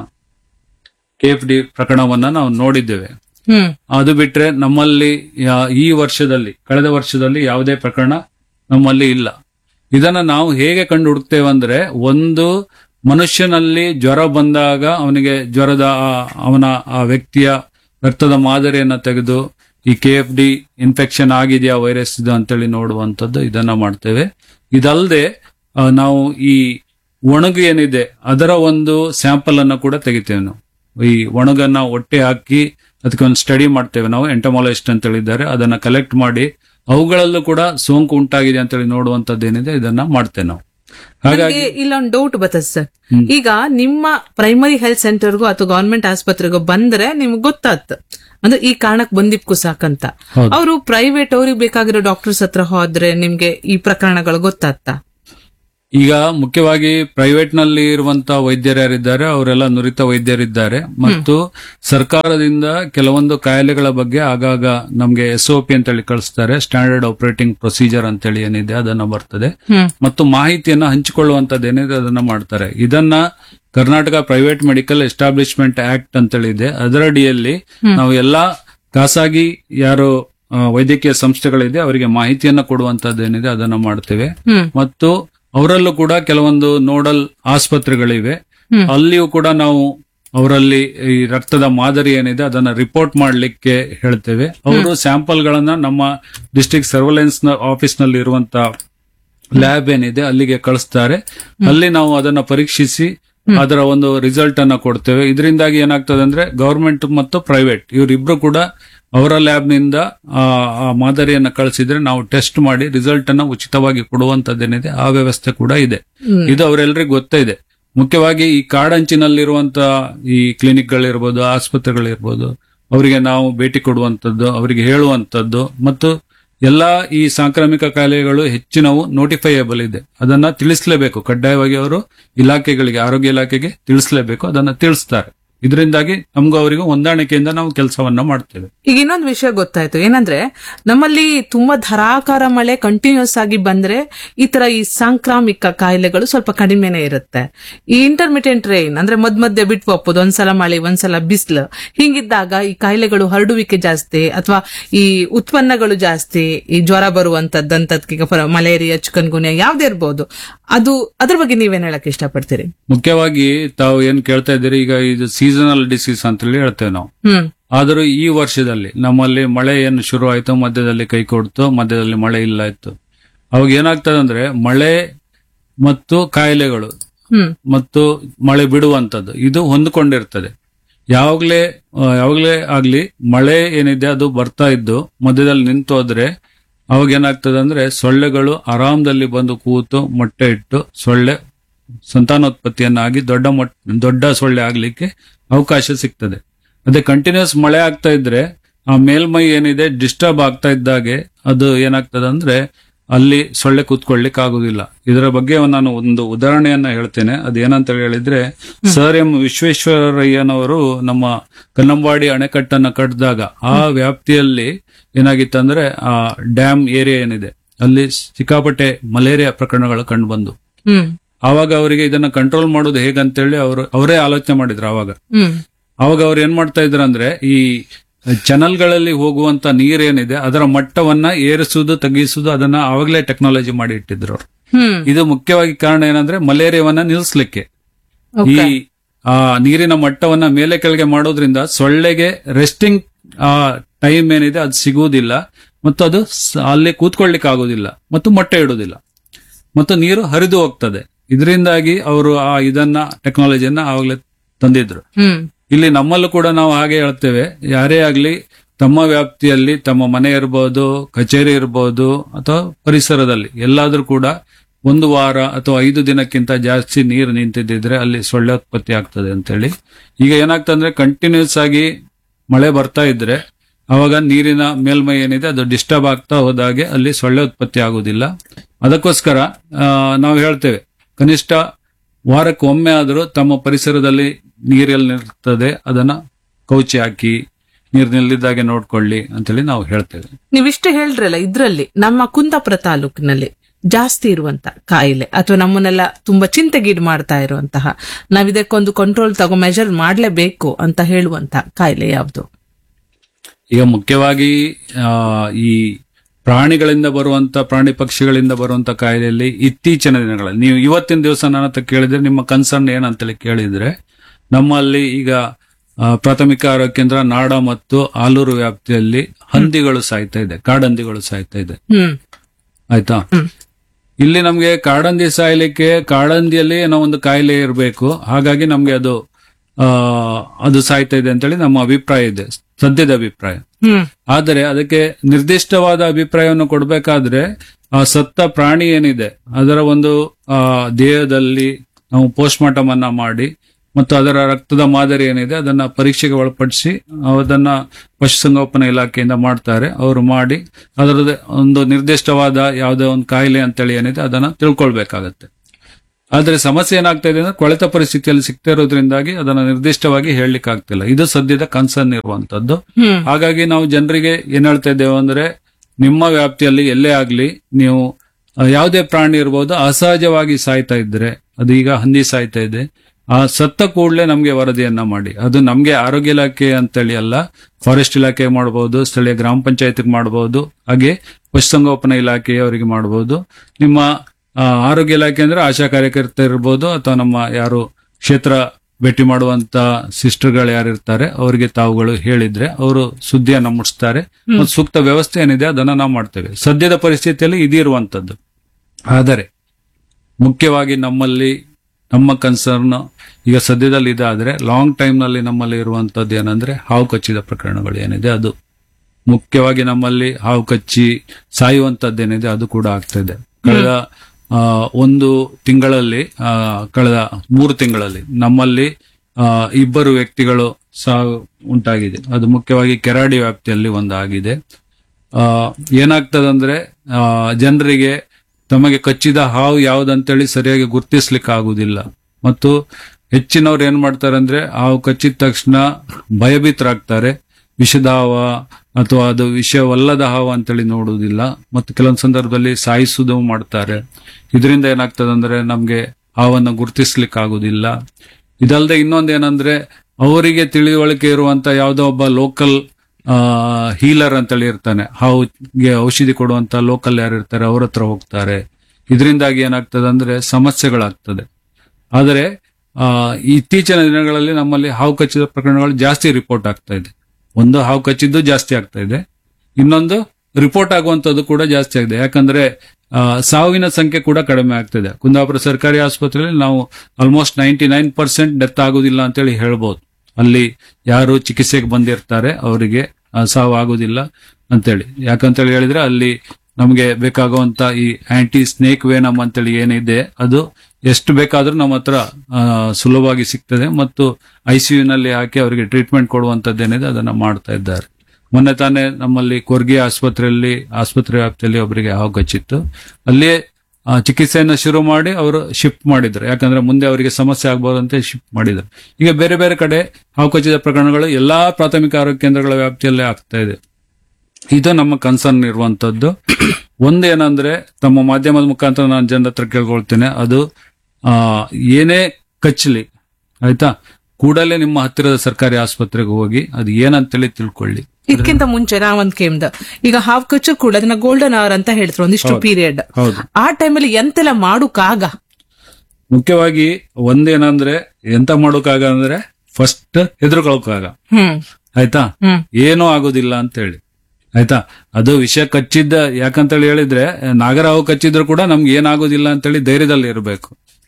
ಕೆ ಎಫ್ ಡಿ ಪ್ರಕರಣವನ್ನ ನಾವು ನೋಡಿದ್ದೇವೆ ಹ್ಮ್ ಅದು ಬಿಟ್ರೆ ನಮ್ಮಲ್ಲಿ ಯಾ- ಈ ವರ್ಷದಲ್ಲಿ ಕಳೆದ ವರ್ಷದಲ್ಲಿ ಯಾವುದೇ ಪ್ರಕರಣ ನಮ್ಮಲ್ಲಿ ಇಲ್ಲ ಇದನ್ನ ನಾವು ಹೇಗೆ ಕಂಡು ಹುಡುಕ್ತೇವೆ ಅಂದ್ರೆ ಒಂದು ಮನುಷ್ಯನಲ್ಲಿ ಜ್ವರ ಬಂದಾಗ ಅವನಿಗೆ ಜ್ವರದ ಆ- ಅವನ ಆ ವ್ಯಕ್ತಿಯ ರಕ್ತದ ಮಾದರಿಯನ್ನ ತೆಗೆದು ಈ ಕೆ ಎಫ್ ಡಿ ಇನ್ಫೆಕ್ಷನ್ ಆಗಿದೆಯಾ ವೈರಸ್ ಇದು ಅಂತೇಳಿ ನೋಡುವಂತದ್ದು ಇದನ್ನ ಮಾಡ್ತೇವೆ ಇದಲ್ಲದೆ ಆ, ನಾವು ಈ ಒಣಗು ಏನಿದೆ ಅದರ ಒಂದು ಸ್ಯಾಂಪಲ್ ಅನ್ನ ಕೂಡ ತೆಗಿತೇವೆ ನಾವು ಈ ಒಣಗನ್ನ ಒಟ್ಟೆ ಹಾಕಿ ಅದಕ್ಕೆ ಒಂದು ಸ್ಟಡಿ ಮಾಡ್ತೇವೆ ನಾವು ಎಂಟಮಾಲಜಿಸ್ಟ್ ಅಂತ ಹೇಳಿದ್ದಾರೆ ಅದನ್ನ ಕಲೆಕ್ಟ್ ಮಾಡಿ ಅವುಗಳಲ್ಲೂ ಕೂಡ ಸೋಂಕು ಉಂಟಾಗಿದೆ ಅಂತೇಳಿ ನೋಡುವಂತದ್ದೇನಿದೆ ಇದನ್ನ ಮಾಡ್ತೇವೆ ನಾವು ಹಾಗಾಗಿ ನನಗೆ ಇಲ್ಲೊಂದು ಡೌಟ್ ಬರ್ತದೆ ಸರ್ ಈಗ ನಿಮ್ಮ ಪ್ರೈಮರಿ ಹೆಲ್ತ್ ಸೆಂಟರ್ಗೂ ಅಥವಾ ಗವರ್ಮೆಂಟ್ ಆಸ್ಪತ್ರೆಗೂ ಬಂದ್ರೆ ನಿಮ್ಗೆ ಗೊತ್ತಾತ್ ಅಂದ್ರೆ ಈ ಕಾರಣಕ್ಕೆ ಬಂದಿಪ್ಕು ಸಾಕಂತ ಹೌದು. ಅವರು ಪ್ರೈವೇಟ್ ಅವ್ರಿಗೆ ಬೇಕಾಗಿರೋ ಡಾಕ್ಟರ್ಸ್ ಹತ್ರ ಹೋದ್ರೆ ನಿಮ್ಗೆ ಈ ಪ್ರಕರಣಗಳು ಗೊತ್ತಾಗ್ತಾ ಈಗ ಮುಖ್ಯವಾಗಿ ಪ್ರೈವೇಟ್ ನಲ್ಲಿ ಇರುವಂತ ವೈದ್ಯರು ಯಾರಿದ್ದಾರೆ ಅವರೆಲ್ಲ ನುರಿತ ವೈದ್ಯರಿದ್ದಾರೆ ಮತ್ತು ಸರ್ಕಾರದಿಂದ ಕೆಲವೊಂದು ಕಾಯಿಲೆಗಳ ಬಗ್ಗೆ ಆಗಾಗ ನಮ್ಗೆ ಎಸ್ ಒ ಪಿ ಅಂತೇಳಿ ಕಳಿಸ್ತಾರೆ ಸ್ಟ್ಯಾಂಡರ್ಡ್ ಆಪರೇಟಿಂಗ್ ಪ್ರೊಸೀಜರ್ ಅಂತೇಳಿ ಏನಿದೆ ಅದನ್ನ ಬರ್ತದೆ ಹ್ಮ್ ಮತ್ತು ಮಾಹಿತಿಯನ್ನ ಹಂಚಿಕೊಳ್ಳುವಂತದ್ದು ಏನಿದೆ ಅದನ್ನ ಮಾಡ್ತಾರೆ ಇದನ್ನ Karnataka private medical establishment act ಅಂತೇಳಿ ಇದೆ ಅದರ ಅಡಿಯಲ್ಲಿ ನಾವು ಎಲ್ಲಾ ಖಾಸಗಿ ಯಾರು ಆ, ವೈದ್ಯಕೀಯ ಸಂಸ್ಥೆಗಳಿದೆ ಅವರಿಗೆ ಮಾಹಿತಿಯನ್ನ ಕೊಡುವಂತದ್ದು ಏನಿದೆ ಅದನ್ನ ಮಾಡ್ತೇವೆ ಹ್ಮ್ ಮತ್ತು ಅವರಲ್ಲೂ ಕೂಡ ಕೆಲವೊಂದು ನೋಡಲ್ ಆಸ್ಪತ್ರೆಗಳಿವೆ ಹ್ಮ್. ಅಲ್ಲಿಯೂ ಕೂಡ ನಾವು ಅವರಲ್ಲಿ ಈ ರಕ್ತದ ಮಾದರಿ ಏನಿದೆ ಅದನ್ನ ರಿಪೋರ್ಟ್ ಮಾಡಲಿಕ್ಕೆ ಹೇಳ್ತೇವೆ ಅವರು ಸ್ಯಾಂಪಲ್ ಗಳನ್ನ ನಮ್ಮ ಡಿಸ್ಟ್ರಿಕ್ಟ್ ಸರ್ವೆಲೆನ್ಸ್ ಆಫೀಸ್ ನಲ್ಲಿ ಇರುವಂತ ಲ್ಯಾಬ್ ಏನಿದೆ ಅಲ್ಲಿಗೆ ಕಳಿಸ್ತಾರೆ ಅಲ್ಲಿ ನಾವು ಅದನ್ನ ಪರೀಕ್ಷಿಸಿ ಅದರ ಒಂದು ರಿಸಲ್ಟ್ ಅನ್ನ ಕೊಡ್ತೇವೆ ಇದರಿಂದಾಗಿ ಏನಾಗ್ತದೆ ಅಂದ್ರೆ ಗವರ್ಮೆಂಟ್ ಮತ್ತು ಪ್ರೈವೇಟ್ ಇವರಿಬ್ರು ಕೂಡ ಅವರ ಲ್ಯಾಬ್ ನಿಂದ ಆ ಆ ಮಾದರಿಯನ್ನ ಕಳಿಸಿದ್ರೆ ನಾವು ಟೆಸ್ಟ್ ಮಾಡಿ ರಿಸಲ್ಟ್ ಅನ್ನ ಉಚಿತವಾಗಿ ಕೊಡುವಂತದ್ದೇನಿದೆ ಆ ವ್ಯವಸ್ಥೆ ಕೂಡ ಇದೆ ಇದು ಅವರೆಲ್ಲರಿಗೂ ಗೊತ್ತೇ ಇದೆ ಮುಖ್ಯವಾಗಿ ಈ ಕಾಡಂಚಿನಲ್ಲಿರುವಂತ ಈ ಕ್ಲಿನಿಕ್ಗಳಿರ್ಬೋದು ಆಸ್ಪತ್ರೆಗಳಿರ್ಬೋದು ಅವರಿಗೆ ನಾವು ಭೇಟಿ ಕೊಡುವಂತದ್ದು ಅವರಿಗೆ ಹೇಳುವಂತದ್ದು ಮತ್ತು ಎಲ್ಲಾ ಈ ಸಾಂಕ್ರಾಮಿಕ ಕಾಯಿಲೆಗಳು ಹೆಚ್ಚಿನವು ನೋಟಿಫೈಯಬಲ್ ಇದೆ ಅದನ್ನ ತಿಳಿಸಲೇಬೇಕು ಕಡ್ಡಾಯವಾಗಿ ಅವರು ಇಲಾಖೆಗಳಿಗೆ ಆರೋಗ್ಯ ಇಲಾಖೆಗೆ ತಿಳಿಸಲೇಬೇಕು ಅದನ್ನ ತಿಳಿಸ್ತಾರೆ ಇದರಿಂದಾಗಿ ನಮ್ಗೂ ಅವರಿಗೂ ಹೊಂದಾಣಿಕೆಯಿಂದ ನಾವು ಕೆಲಸವನ್ನ ಮಾಡ್ತೇವೆ ಈಗ ಇನ್ನೊಂದು ವಿಷಯ ಗೊತ್ತಾಯ್ತು ಏನಂದ್ರೆ ನಮ್ಮಲ್ಲಿ ತುಂಬಾ ಧಾರಾಕಾರ ಮಳೆ ಕಂಟಿನ್ಯೂಸ್ ಆಗಿ ಬಂದ್ರೆ ಈ ತರ ಈ ಸಾಂಕ್ರಾಮಿಕ ಕಾಯಿಲೆಗಳು ಸ್ವಲ್ಪ ಕಡಿಮೆನೆ ಇರುತ್ತೆ ಈ ಇಂಟರ್ಮಿಟೆಂಟ್ ರೈನ್ ಅಂದ್ರೆ ಮದ್ ಮಧ್ಯೆ ಬಿಟ್ಟು ಹೋಗ್ಬೋದು ಒಂದ್ಸಲ ಮಳೆ ಒಂದ್ಸಲ ಬಿಸಿಲು ಹಿಂಗಿದ್ದಾಗ ಈ ಕಾಯಿಲೆಗಳು ಹರಡುವಿಕೆ ಜಾಸ್ತಿ ಅಥವಾ ಈ ಉತ್ಪನ್ನಗಳು ಜಾಸ್ತಿ ಈ ಜ್ವರ ಬರುವಂತದ್ದಂತದ್ಕೀಗ ಮಲೇರಿಯಾ ಚಿಕನ್ ಗುನ್ಯಾ ಯಾವ್ದೇ ಇರ್ಬೋದು ಅದು ಅದ್ರ ಬಗ್ಗೆ ನೀವೇನ್ ಹೇಳಕ್ ಇಷ್ಟಪಡ್ತೀರಿ ಮುಖ್ಯವಾಗಿ ತಾವು ಏನ್ ಕೇಳ್ತಾ ಇದ್ದೀರಿ ಈಗ ಇದು ಸೀಸನಲ್ ಡಿಸೀಸ್ ಅಂತ ಹೇಳಿ ಹೇಳ್ತೇವೆ ನಾವು ಹ್ಮ್ ಆದರೂ ಈ ವರ್ಷದಲ್ಲಿ ನಮ್ಮಲ್ಲಿ ಮಳೆ ಏನು ಶುರು ಆಯ್ತು ಮಧ್ಯದಲ್ಲಿ ಕೈ ಕೊಡ್ತು ಮಧ್ಯದಲ್ಲಿ ಮಳೆ ಇಲ್ಲ ಇತ್ತು ಅವಾಗ ಏನಾಗ್ತದೆ ಅಂದ್ರೆ ಮಳೆ ಮತ್ತು ಕಾಯಿಲೆಗಳು ಹ್ಮ್ ಮತ್ತು ಮಳೆ ಬಿಡುವಂತದ್ದು ಇದು ಹೊಂದಿಕೊಂಡಿರ್ತದೆ ಯಾವಾಗ್ಲೇ ಆ, ಯಾವಾಗ್ಲೇ ಆಗ್ಲಿ ಮಳೆ ಏನಿದೆ ಅದು ಬರ್ತಾ ಇದ್ದು ಮಧ್ಯದಲ್ಲಿ ನಿಂತು ಹೋದ್ರೆ ಅವಾಗ ಏನಾಗ್ತದೆ ಅಂದ್ರೆ ಸೊಳ್ಳೆಗಳು ಆರಾಮದಲ್ಲಿ ಬಂದು ಕೂತು ಮೊಟ್ಟೆ ಇಟ್ಟು ಸೊಳ್ಳೆ ಸಂತಾನೋತ್ಪತ್ತಿಯನ್ನಾಗಿ ದೊಡ್ಡ ಮೊಟ್ ದೊಡ್ಡ ಸೊಳ್ಳೆ ಆಗ್ಲಿಕ್ಕೆ ಅವಕಾಶ ಸಿಗ್ತದೆ ಅದೇ ಕಂಟಿನ್ಯೂಸ್ ಮಳೆ ಆಗ್ತಾ ಇದ್ರೆ ಆ ಮೇಲ್ಮೈ ಏನಿದೆ ಡಿಸ್ಟರ್ಬ್ ಆಗ್ತಾ ಇದ್ದಾಗೆ ಅದು ಏನಾಗ್ತದೆ ಅಂದ್ರೆ ಅಲ್ಲಿ ಸೊಳ್ಳೆ ಕೂತ್ಕೊಳ್ಳಿಕ್ ಆಗುದಿಲ್ಲ ಇದರ ಬಗ್ಗೆ ನಾನು ಒಂದು ಉದಾಹರಣೆಯನ್ನ ಹೇಳ್ತೇನೆ ಅದೇನಂತ ಹೇಳಿದ್ರೆ ಸರ್ ಎಂ ವಿಶ್ವೇಶ್ವರಯ್ಯನವರು ನಮ್ಮ ಕನ್ನಂಬಾಡಿ ಅಣೆಕಟ್ಟನ್ನ ಕಟ್ಟಿದಾಗ ಆ ವ್ಯಾಪ್ತಿಯಲ್ಲಿ ಏನಾಗಿತ್ತಂದ್ರೆ ಆ ಡ್ಯಾಮ್ ಏರಿಯಾ ಏನಿದೆ ಅಲ್ಲಿ ಸಿಕ್ಕಾಪಟ್ಟೆ ಮಲೇರಿಯಾ ಪ್ರಕರಣಗಳು ಕಂಡು ಬಂದು ಹ್ಮ್ ಆವಾಗ ಅವರಿಗೆ ಇದನ್ನ ಕಂಟ್ರೋಲ್ ಮಾಡೋದು ಹೇಗಂತೇಳಿ ಅವರು ಅವರೇ ಆಲೋಚನೆ ಮಾಡಿದ್ರು ಆವಾಗ ಹ್ಮ್ ಅವಾಗ ಅವ್ರು ಏನ್ ಮಾಡ್ತಾ ಇದ್ರು ಅಂದ್ರೆ ಈ ಚಾನಲ್ಗಳಲ್ಲಿ ಹೋಗುವಂತ ನೀರೇನಿದೆ ಅದರ ಮಟ್ಟವನ್ನ ಏರಿಸುವುದು ತಗ್ಗಿಸುವುದು ಅದನ್ನ ಆವಾಗಲೇ ಟೆಕ್ನಾಲಜಿ ಮಾಡಿ ಇಟ್ಟಿದ್ರು ಅವ್ರು ಹ್ಮ್ ಇದು ಮುಖ್ಯವಾಗಿ ಕಾರಣ ಏನಂದ್ರೆ ಮಲೇರಿಯಾವನ್ನ ನಿಲ್ಲಿಸ್ಲಿಕ್ಕೆ ಈ ಓಕೆ ಆ ನೀರಿನ ಮಟ್ಟವನ್ನ ಮೇಲೆ ಕೆಳಗೆ ಮಾಡೋದ್ರಿಂದ ಸೊಳ್ಳೆಗೆ ರೆಸ್ಟಿಂಗ್ ಟೈಮ್ ಏನಿದೆ ಅದು ಸಿಗುವುದಿಲ್ಲ ಮತ್ತು ಅದು ಸ- ಅಲ್ಲಿ ಕೂತ್ಕೊಳ್ಳಿಕ್ಕೆ ಆಗುದಿಲ್ಲ ಮತ್ತು ಮೊಟ್ಟೆ ಇಡುವುದಿಲ್ಲ ಮತ್ತು ನೀರು ಹರಿದು ಹೋಗ್ತದೆ ಇದರಿಂದಾಗಿ ಅವರು ಆ ಇದನ್ನ ಟೆಕ್ನಾಲಜಿಯನ್ನ ಆವಾಗಲೇ ತಂದಿದ್ರು ಹ್ಮ್ ಇಲ್ಲಿ ನಮ್ಮಲ್ಲೂ ಕೂಡ ನಾವು ಹಾಗೆ ಹೇಳ್ತೇವೆ ಯಾರೇ ಆಗ್ಲಿ ತಮ್ಮ ವ್ಯಾಪ್ತಿಯಲ್ಲಿ ತಮ್ಮ ಮನೆ ಇರ್ಬೋದು ಕಚೇರಿ ಇರ್ಬೋದು ಅಥವಾ ಪರಿಸರದಲ್ಲಿ ಎಲ್ಲಾದ್ರೂ ಕೂಡ ಒಂದು ವಾರ ಅಥವಾ ಐದು ದಿನಕ್ಕಿಂತ ಜಾಸ್ತಿ ನೀರು ನಿಂತಿದ್ದಿದ್ರೆ ಅಲ್ಲಿ ಸೊಳ್ಳೆ ಉತ್ಪತ್ತಿ ಆಗ್ತದೆ ಅಂತೇಳಿ ಈಗ ಏನಾಗ್ತದೆ ಅಂದ್ರೆ ಕಂಟಿನ್ಯೂಸ್ ಆಗಿ ಮಳೆ ಬರ್ತಾ ಇದ್ರೆ ಅವಾಗ ನೀರಿನ ಮೇಲ್ಮೈ ಏನಿದೆ ಅದು ಡಿಸ್ಟರ್ಬ್ ಆಗ್ತಾ ಹೋದಾಗೆ ಅಲ್ಲಿ ಸೊಳ್ಳೆ ಉತ್ಪತ್ತಿ ಆಗುದಿಲ್ಲ ಅದಕ್ಕೋಸ್ಕರ ಆ, ನಾವು ಹೇಳ್ತೇವೆ ಕನಿಷ್ಠ ವಾರಕ್ಕೆ ಒಮ್ಮೆ ಆದರೂ ತಮ್ಮ ಪರಿಸರದಲ್ಲಿ ನೀರೆಲ್ಲಿ ನಿಲ್ತದೆ ಅದನ್ನ ಕೌಚಿ ಹಾಕಿ ನೀರು ನಿಲ್ಲಿದ್ದಾಗೆ ನೋಡ್ಕೊಳ್ಳಿ ಅಂತೇಳಿ ನಾವು ಹೇಳ್ತೇವೆ ನೀವಿಷ್ಟು ಹೇಳ್ರಲ್ಲ ಇದ್ರಲ್ಲಿ ನಮ್ಮ ಕುಂದಾಪುರ ತಾಲೂಕಿನಲ್ಲಿ ಜಾಸ್ತಿ ಇರುವಂತ ಕಾಯಿಲೆ ಅಥವಾ ನಮ್ಮನ್ನೆಲ್ಲ ತುಂಬಾ ಚಿಂತೆಗೀಡು ಮಾಡ್ತಾ ಇರುವಂತಹ ನಾವ್ ಇದಕ್ಕೊಂದು ಕಂಟ್ರೋಲ್ ತಗೋ ಮೆಜರ್ ಮಾಡ್ಲೇಬೇಕು ಅಂತ ಹೇಳುವಂತ ಕಾಯಿಲೆ ಯಾವುದು ಈಗ ಮುಖ್ಯವಾಗಿ ಆ, ಈ ಪ್ರಾಣಿಗಳಿಂದ ಬರುವಂತ ಪ್ರಾಣಿ ಪಕ್ಷಿಗಳಿಂದ ಬರುವಂತ ಕಾಯಿಲೆಯಲ್ಲಿ ಇತ್ತೀಚಿನ ದಿನಗಳಲ್ಲಿ ನೀವು ಇವತ್ತಿನ ದಿವಸ ನನ್ನ ಹತ್ರ ಕೇಳಿದ್ರೆ ನಿಮ್ಮ ಕನ್ಸರ್ನ್ ಏನಂತೇಳಿ ಕೇಳಿದ್ರೆ ನಮ್ಮಲ್ಲಿ ಈಗ ಆ, ಪ್ರಾಥಮಿಕ ಆರೋಗ್ಯ ಕೇಂದ್ರ ನಾಡ ಮತ್ತು ಆಲೂರು ವ್ಯಾಪ್ತಿಯಲ್ಲಿ ಹಂದಿಗಳು ಸಾಯ್ತಾ ಇದೆ ಕಾಡಂದಿಗಳು ಸಾಯ್ತಾ ಇದೆ ಹ್ಮ್ ಆಯ್ತಾ ಹ್ಮ್. ಇಲ್ಲಿ ನಮ್ಗೆ ಕಾಡಂದಿ ಸಾಯ್ಲಿಕ್ಕೆ ಕಾಡಂದಿಯಲ್ಲಿ ಏನೋ ಒಂದು ಕಾಯಿಲೆ ಇರಬೇಕು ಹಾಗಾಗಿ ನಮ್ಗೆ ಅದು ಆ ಅದು ಸಾಯ್ತಾ ಇದೆ ಅಂತೇಳಿ ನಮ್ಮ ಅಭಿಪ್ರಾಯ ಇದೆ ಸದ್ಯದ ಅಭಿಪ್ರಾಯ ಹ್ಮ್ ಆದರೆ ಅದಕ್ಕೆ ನಿರ್ದಿಷ್ಟವಾದ ಅಭಿಪ್ರಾಯವನ್ನು ಕೊಡಬೇಕಾದ್ರೆ ಆ ಸತ್ತ ಪ್ರಾಣಿ ಏನಿದೆ ಅದರ ಒಂದು ಆ ದೇಹದಲ್ಲಿ ನಾವು ಪೋಸ್ಟ್ಮಾರ್ಟಮ್ ಅನ್ನ ಮಾಡಿ ಮತ್ತು ಅದರ ರಕ್ತದ ಮಾದರಿ ಏನಿದೆ ಅದನ್ನ ಪರೀಕ್ಷೆಗೆ ಒಳಪಡಿಸಿ ಅದನ್ನ ಪಶುಸಂಗೋಪನಾ ಇಲಾಖೆಯಿಂದ ಮಾಡ್ತಾರೆ ಅವರು ಮಾಡಿ ಅದರದ್ದು ಒಂದು ನಿರ್ದಿಷ್ಟವಾದ ಯಾವುದೇ ಒಂದು ಕಾಯಿಲೆ ಅಂತೇಳಿ ಏನಿದೆ ಅದನ್ನ ತಿಳ್ಕೊಳ್ಬೇಕಾಗತ್ತೆ ಆದ್ರೆ ಸಮಸ್ಯೆ ಏನಾಗ್ತಾ ಇದೆ ಅಂದ್ರೆ ಕೊಳೆತ ಪರಿಸ್ಥಿತಿಯಲ್ಲಿ ಸಿಗ್ತಾ ಇರೋದ್ರಿಂದಾಗಿ ಅದನ್ನ ನಿರ್ದಿಷ್ಟವಾಗಿ ಹೇಳಲಿಕ್ಕೆ ಆಗ್ತಿಲ್ಲ ಇದು ಸದ್ಯದ ಕನ್ಸರ್ನ್ ಇರುವಂತದ್ದು ಹ್ಮ್ ಹಾಗಾಗಿ ನಾವು ಜನರಿಗೆ ಏನ್ ಹೇಳ್ತಾ ಇದ್ದೇವೆ ಅಂದ್ರೆ ನಿಮ್ಮ ವ್ಯಾಪ್ತಿಯಲ್ಲಿ ಎಲ್ಲೇ ಆಗ್ಲಿ ನೀವು ಆ, ಯಾವುದೇ ಪ್ರಾಣಿ ಇರ್ಬೋದು ಅಸಹಜವಾಗಿ ಸಾಯ್ತಾ ಇದ್ರೆ ಅದು ಈಗ ಹಂದಿ ಸಾಯ್ತಾ ಇದೆ ಆ ಸತ್ತ ಕೂಡಲೇ ನಮ್ಗೆ ವರದಿಯನ್ನ ಮಾಡಿ ಅದು ನಮ್ಗೆ ಆರೋಗ್ಯ ಇಲಾಖೆ ಅಂತೇಳಿ ಅಲ್ಲ ಫಾರೆಸ್ಟ್ ಇಲಾಖೆ ಮಾಡಬಹುದು ಸ್ಥಳೀಯ ಗ್ರಾಮ ಪಂಚಾಯತ್ ಮಾಡಬಹುದು ಹಾಗೆ ಪಶುಸಂಗೋಪನಾ ಇಲಾಖೆ ಅವರಿಗೆ ಮಾಡಬಹುದು ನಿಮ್ಮ ಆ, ಆರೋಗ್ಯ ಇಲಾಖೆ ಅಂದ್ರೆ ಆಶಾ ಕಾರ್ಯಕರ್ತ ಇರ್ಬೋದು ಅಥವಾ ನಮ್ಮ ಯಾರು ಕ್ಷೇತ್ರ ಭೇಟಿ ಮಾಡುವಂತ ಸಿಸ್ಟರ್ಗಳು ಯಾರಿರ್ತಾರೆ ಅವರಿಗೆ ತಾವುಗಳು ಹೇಳಿದ್ರೆ ಅವರು ಸುದ್ದಿಯನ್ನ ಮುಟ್ಟಿಸ್ತಾರೆ ಮತ್ತು ಸೂಕ್ತ ವ್ಯವಸ್ಥೆ ಏನಿದೆ ಅದನ್ನ ನಾವು ಮಾಡ್ತೇವೆ ಸದ್ಯದ ಪರಿಸ್ಥಿತಿಯಲ್ಲಿ ಇದಿರುವಂತದ್ದು ಆದರೆ ಮುಖ್ಯವಾಗಿ ನಮ್ಮಲ್ಲಿ ನಮ್ಮ ಕನ್ಸರ್ನ್ ಈಗ ಸದ್ಯದಲ್ಲಿ ಇದಾದ್ರೆ ಲಾಂಗ್ ಟೈಮ್ ನಲ್ಲಿ ನಮ್ಮಲ್ಲಿ ಇರುವಂತದ್ದು ಏನಂದ್ರೆ ಹಾವು ಕಚ್ಚಿದ ಪ್ರಕರಣಗಳು ಏನಿದೆ ಅದು ಮುಖ್ಯವಾಗಿ ನಮ್ಮಲ್ಲಿ ಹಾವು ಕಚ್ಚಿ ಸಾಯುವಂತದ್ದೇನಿದೆ ಅದು ಕೂಡ ಆಗ್ತಾ ಇದೆ ಕಳೆದ ಆ, ಒಂದು ತಿಂಗಳಲ್ಲಿ ಆ, ಕಳೆದ ಮೂರು ತಿಂಗಳಲ್ಲಿ ನಮ್ಮಲ್ಲಿ ಆ, ಇಬ್ಬರು ವ್ಯಕ್ತಿಗಳು ಸಾವು ಉಂಟಾಗಿದೆ ಅದು ಮುಖ್ಯವಾಗಿ ಕೆರಾಡಿ ವ್ಯಾಪ್ತಿಯಲ್ಲಿ ಒಂದಾಗಿದೆ ಆ, ಏನಾಗ್ತದಂದ್ರೆ ಆ, ಜನರಿಗೆ ತಮಗೆ ಕಚ್ಚಿದ ಹಾವು ಯಾವ್ದಂತೇಳಿ ಸರಿಯಾಗಿ ಗುರ್ತಿಸ್ಲಿಕ್ಕೆ ಆಗುದಿಲ್ಲ ಮತ್ತು ಹೆಚ್ಚಿನವ್ರು ಏನ್ ಮಾಡ್ತಾರೆ ಅಂದ್ರೆ ಹಾವು ಕಚ್ಚಿದ ತಕ್ಷಣ ಭಯಭೀತರಾಗ್ತಾರೆ ವಿಷದ ಹಾವ ಅಥವಾ ಅದು ವಿಷಯವಲ್ಲದ ಹಾವು ಅಂತೇಳಿ ನೋಡುವುದಿಲ್ಲ ಮತ್ತು ಕೆಲವೊಂದು ಸಂದರ್ಭದಲ್ಲಿ ಸಾಯಿಸುವುದು ಮಾಡ್ತಾರೆ ಇದರಿಂದ ಏನಾಗ್ತದಂದ್ರೆ ನಮ್ಗೆ ಹಾವನ್ನು ಗುರ್ತಿಸ್ಲಿಕ್ಕೆ ಆಗುದಿಲ್ಲ ಇದಲ್ಲದೆ ಇನ್ನೊಂದೇನಂದ್ರೆ ಅವರಿಗೆ ತಿಳಿವಳಿಕೆ ಇರುವಂತ ಯಾವುದೋ ಒಬ್ಬ ಲೋಕಲ್ ಹೀಲರ್ ಅಂತೇಳಿ ಇರ್ತಾನೆ ಹಾವುಗೆ ಔಷಧಿ ಕೊಡುವಂತ ಲೋಕಲ್ ಯಾರು ಇರ್ತಾರೆ ಅವ್ರ ಹತ್ರ ಹೋಗ್ತಾರೆ ಇದರಿಂದಾಗಿ ಏನಾಗ್ತದೆ ಅಂದ್ರೆ ಸಮಸ್ಯೆಗಳಾಗ್ತದೆ ಆದರೆ ಆ, ಇತ್ತೀಚಿನ ದಿನಗಳಲ್ಲಿ ನಮ್ಮಲ್ಲಿ ಹಾವು ಕಚ್ಚಿದ ಪ್ರಕರಣಗಳು ಜಾಸ್ತಿ ರಿಪೋರ್ಟ್ ಆಗ್ತಾ ಇದೆ ಒಂದು ಹಾವು ಕಚ್ಚಿದ್ದು ಜಾಸ್ತಿ ಆಗ್ತಾ ಇದೆ ಇನ್ನೊಂದು ರಿಪೋರ್ಟ್ ಆಗುವಂತದ್ದು ಕೂಡ ಜಾಸ್ತಿ ಆಗಿದೆ ಯಾಕಂದ್ರೆ ಆ, ಸಾವಿನ ಸಂಖ್ಯೆ ಕೂಡ ಕಡಿಮೆ ಆಗ್ತಿದೆ ಕುಂದಾಪುರ ಸರ್ಕಾರಿ ಆಸ್ಪತ್ರೆಯಲ್ಲಿ ನಾವು almost ninety nine percent death ಆಗುದಿಲ್ಲ ಅಂತೇಳಿ ಹೇಳ್ಬೋದು ಅಲ್ಲಿ ಯಾರು ಚಿಕಿತ್ಸೆಗೆ ಬಂದಿರ್ತಾರೆ ಅವರಿಗೆ ಆ, ಸಾವು ಆಗುದಿಲ್ಲ ಅಂತೇಳಿ ಯಾಕಂತೇಳಿ ಹೇಳಿದ್ರೆ ಅಲ್ಲಿ ನಮಗೆ ಬೇಕಾಗುವಂತ ಈ ಆಂಟಿ ಸ್ನೇಕ್ ವೇನಮ್ ಅಂತೇಳಿ ಏನಿದೆ ಅದು ಎಷ್ಟು ಬೇಕಾದ್ರೂ ನಮ್ಮ ಹತ್ರ ಆ, ಸುಲಭವಾಗಿ ಸಿಗ್ತದೆ ಮತ್ತು ಐಸಿಯು ನಲ್ಲಿ ಹಾಕಿ ಅವರಿಗೆ ಟ್ರೀಟ್ಮೆಂಟ್ ಕೊಡುವಂತದ್ದೇನಿದೆ ಅದನ್ನ ಮಾಡ್ತಾ ಇದ್ದಾರೆ ಮೊನ್ನೆ ತಾನೇ ನಮ್ಮಲ್ಲಿ ಕೊರ್ಗಿ ಆಸ್ಪತ್ರೆಯಲ್ಲಿ ಆಸ್ಪತ್ರೆ ವ್ಯಾಪ್ತಿಯಲ್ಲಿ ಒಬ್ಬರಿಗೆ ಹಾವು ಕಚ್ಚಿತ್ತು ಅಲ್ಲಿಯೇ ಆ, ಚಿಕಿತ್ಸೆಯನ್ನ ಶುರು ಮಾಡಿ ಅವರು ಶಿಫ್ಟ್ ಮಾಡಿದ್ರು ಯಾಕಂದ್ರೆ ಮುಂದೆ ಅವರಿಗೆ ಸಮಸ್ಯೆ ಆಗ್ಬೋದು ಅಂತ ಶಿಫ್ಟ್ ಮಾಡಿದ್ರು ಈಗ ಬೇರೆ ಬೇರೆ ಕಡೆ ಹಾವು ಕಚ್ಚಿದ ಪ್ರಕರಣಗಳು ಎಲ್ಲಾ ಪ್ರಾಥಮಿಕ ಆರೋಗ್ಯ ಕೇಂದ್ರಗಳ ವ್ಯಾಪ್ತಿಯಲ್ಲೇ ಆಗ್ತಾ ಇದೆ ಇದು ನಮ್ಮ ಕನ್ಸರ್ನ್ ಇರುವಂತದ್ದು ಒಂದೇನಂದ್ರೆ ತಮ್ಮ ಮಾಧ್ಯಮದ ಮುಖಾಂತರ ನಾನು ಜನರ ಹತ್ರ ಕೇಳ್ಕೊಳ್ತೇನೆ ಅದು ಆ ಏನೇ ಕಚ್ಚಲಿ ಆಯ್ತಾ ಕೂಡಲೇ ನಿಮ್ಮ ಹತ್ತಿರದ ಸರ್ಕಾರಿ ಆಸ್ಪತ್ರೆಗೆ ಹೋಗಿ ಅದು ಏನಂತೇಳಿ ತಿಳ್ಕೊಳ್ಳಿ ಇದಕ್ಕಿಂತ ಮುಂಚೆ ನಾವೊಂದ್ ಕೇಮ್ದ ಈಗ ಹಾವ್ ಕಚ್ಚು ಕೂಡ ಅದನ್ನ ಗೋಲ್ಡನ್ ಅವರ್ ಅಂತ ಹೇಳ್ತಾರೆ ಒಂದಿಷ್ಟು ಪೀರಿಯಡ್ ಹೌದು ಆ ಟೈಮಲ್ಲಿ ಎಂತೆಲ್ಲ ಮಾಡುಕಾಗ ಮುಖ್ಯವಾಗಿ ಒಂದೇನಂದ್ರೆ ಎಂತ ಮಾಡೋಕ್ಕಾಗ ಅಂದ್ರೆ ಫಸ್ಟ್ ಹೆದರ್ಕೊಳಕಾಗ ಹ್ಮ್ ಆಯ್ತಾ ಹ್ಮ್ ಏನೂ ಆಗೋದಿಲ್ಲ ಅಂತ ಹೇಳಿ ಆಯ್ತಾ ಅದು ವಿಷ ಕಚ್ಚಿದ್ದ ಯಾಕಂತೇಳಿ ಹೇಳಿದ್ರೆ ನಾಗರಾವು ಕಚ್ಚಿದ್ರು ಕೂಡ ನಮ್ಗೆ ಏನಾಗೋದಿಲ್ಲ ಅಂತೇಳಿ ಧೈರ್ಯದಲ್ಲಿ ಇರಬೇಕು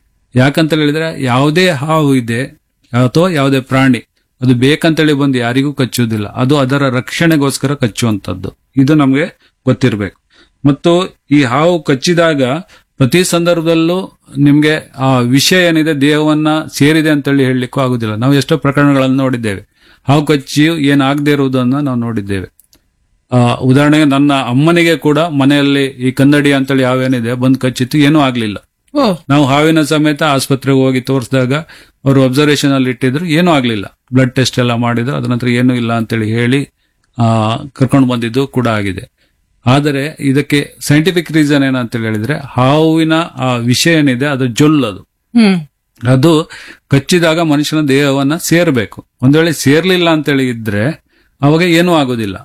ಯಾಕಂತ ಹೇಳಿದ್ರೆ ಯಾವುದೇ ಹಾವು ಇದೆ ಅಥವಾ ಯಾವುದೇ ಪ್ರಾಣಿ ಅದು ಬೇಕಂತೇಳಿ ಬಂದು ಯಾರಿಗೂ ಕಚ್ಚುವುದಿಲ್ಲ ಅದು ಅದರ ರಕ್ಷಣೆಗೋಸ್ಕರ ಕಚ್ಚುವಂತದ್ದು ಇದು ನಮಗೆ ಗೊತ್ತಿರಬೇಕು ಮತ್ತು ಈ ಹಾವು ಕಚ್ಚಿದಾಗ ಪ್ರತಿ ಸಂದರ್ಭದಲ್ಲೂ ನಿಮ್ಗೆ ಆ ವಿಷಯ ಏನಿದೆ ದೇಹವನ್ನ ಸೇರಿದೆ ಅಂತೇಳಿ ಹೇಳಲಿಕ್ಕೂ ಆಗುದಿಲ್ಲ ನಾವು ಎಷ್ಟೋ ಪ್ರಕರಣಗಳನ್ನು ನೋಡಿದ್ದೇವೆ ಹಾವು ಕಚ್ಚಿ ಏನಾಗದೇ ಇರುವುದನ್ನು ನಾವು ನೋಡಿದ್ದೇವೆ ಆ, ಉದಾಹರಣೆಗೆ ನನ್ನ ಅಮ್ಮನಿಗೆ ಕೂಡ ಮನೆಯಲ್ಲಿ ಈ ಕನ್ನಡಿ ಅಂತೇಳಿ ಹಾವೇನಿದೆ ಬಂದು ಕಚ್ಚಿತ್ತು ಏನೂ ಆಗ್ಲಿಲ್ಲ ಓ ನಾವು ಹಾವಿನ ಸಮೇತ ಆಸ್ಪತ್ರೆಗೆ ಹೋಗಿ ತೋರಿಸಿದಾಗ ಅವರು ಅಬ್ಸರ್ವೇಷನ್ ಅಲ್ಲಿ ಇಟ್ಟಿದ್ರು ಏನೂ ಆಗ್ಲಿಲ್ಲ ಬ್ಲಡ್ ಟೆಸ್ಟ್ ಎಲ್ಲ ಮಾಡಿದ್ರು ಅದ ನಂತರ ಏನೂ ಇಲ್ಲ ಅಂತೇಳಿ ಹೇಳಿ ಆ ಕರ್ಕೊಂಡು ಬಂದಿದ್ದು ಕೂಡ ಆಗಿದೆ ಆದರೆ ಇದಕ್ಕೆ ಸೈಂಟಿಫಿಕ್ ರೀಸನ್ ಏನಂತೇಳಿ ಹೇಳಿದ್ರೆ ಹಾವಿನ ಆ ವಿಷಯ ಏನಿದೆ ಅದು ಜೊಲ್ಲದು ಹ್ಮ್ ಅದು ಕಚ್ಚಿದಾಗ ಮನುಷ್ಯನ ದೇಹವನ್ನ ಸೇರ್ಬೇಕು ಒಂದ್ ವೇಳೆ ಸೇರ್ಲಿಲ್ಲ ಅಂತೇಳಿ ಇದ್ರೆ ಅವಾಗ ಏನೂ ಆಗೋದಿಲ್ಲ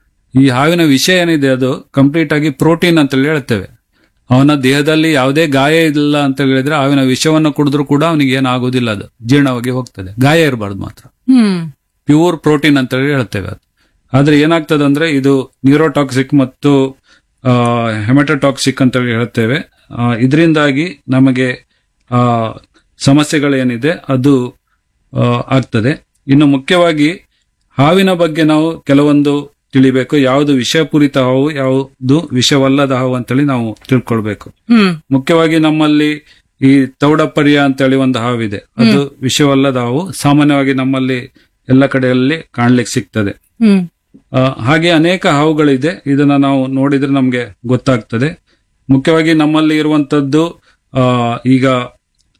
ಈ ಹಾವಿನ ವಿಷಯ ಏನಿದೆ ಅದು ಕಂಪ್ಲೀಟ್ ಆಗಿ ಪ್ರೋಟೀನ್ ಅಂತೇಳಿ ಹೇಳ್ತೇವೆ ಅವನ ದೇಹದಲ್ಲಿ ಯಾವುದೇ ಗಾಯ ಇಲ್ಲ ಅಂತ ಹೇಳಿದ್ರೆ ಹಾವಿನ ವಿಷವನ್ನು ಕುಡಿದ್ರು ಕೂಡ ಅವನಿಗೆ ಏನು ಆಗೋದಿಲ್ಲ ಅದು ಜೀರ್ಣವಾಗಿ ಹೋಗ್ತದೆ ಗಾಯ ಇರಬಾರ್ದು ಮಾತ್ರ ಹ್ಮ್ ಪ್ಯೂರ್ ಪ್ರೋಟೀನ್ ಅಂತ ಹೇಳಿ ಹೇಳ್ತೇವೆ ಅದು ಆದ್ರೆ ಏನಾಗ್ತದೆ ಅಂದ್ರೆ ಇದು ನ್ಯೂರೋಟಾಕ್ಸಿಕ್ ಮತ್ತು ಹೆಮಟೋಟಾಕ್ಸಿಕ್ ಅಂತ ಹೇಳಿ ಹೇಳ್ತೇವೆ ಇದರಿಂದಾಗಿ ನಮಗೆ ಆ, ಸಮಸ್ಯೆಗಳೇನಿದೆ ಅದು ಆ, ಆಗ್ತದೆ ಇನ್ನು ಮುಖ್ಯವಾಗಿ ಹಾವಿನ ಬಗ್ಗೆ ನಾವು ಕೆಲವೊಂದು ತಿಳಿಬೇಕು ಯಾವುದು ವಿಷಪೂರಿತ ಹಾವು ಯಾವುದು ವಿಷವಲ್ಲದ ಹಾವು ಅಂತೇಳಿ ನಾವು ತಿಳ್ಕೊಳ್ಬೇಕು ಹ್ಮ್ ಮುಖ್ಯವಾಗಿ ನಮ್ಮಲ್ಲಿ ಈ ತೌಡಪರ್ಯ ಅಂತೇಳಿ ಒಂದು ಹಾವಿದೆ ಅದು ವಿಷವಲ್ಲದ ಹಾವು ಸಾಮಾನ್ಯವಾಗಿ ನಮ್ಮಲ್ಲಿ ಎಲ್ಲ ಕಡೆಯಲ್ಲಿ ಕಾಣ್ಲಿಕ್ಕೆ ಸಿಗ್ತದೆ ಹ್ಮ್ ಆ, ಹಾಗೆ ಅನೇಕ ಹಾವುಗಳಿದೆ ಇದನ್ನ ನಾವು ನೋಡಿದ್ರೆ ನಮ್ಗೆ ಗೊತ್ತಾಗ್ತದೆ ಮುಖ್ಯವಾಗಿ ನಮ್ಮಲ್ಲಿ ಇರುವಂತದ್ದು ಆ, ಈಗ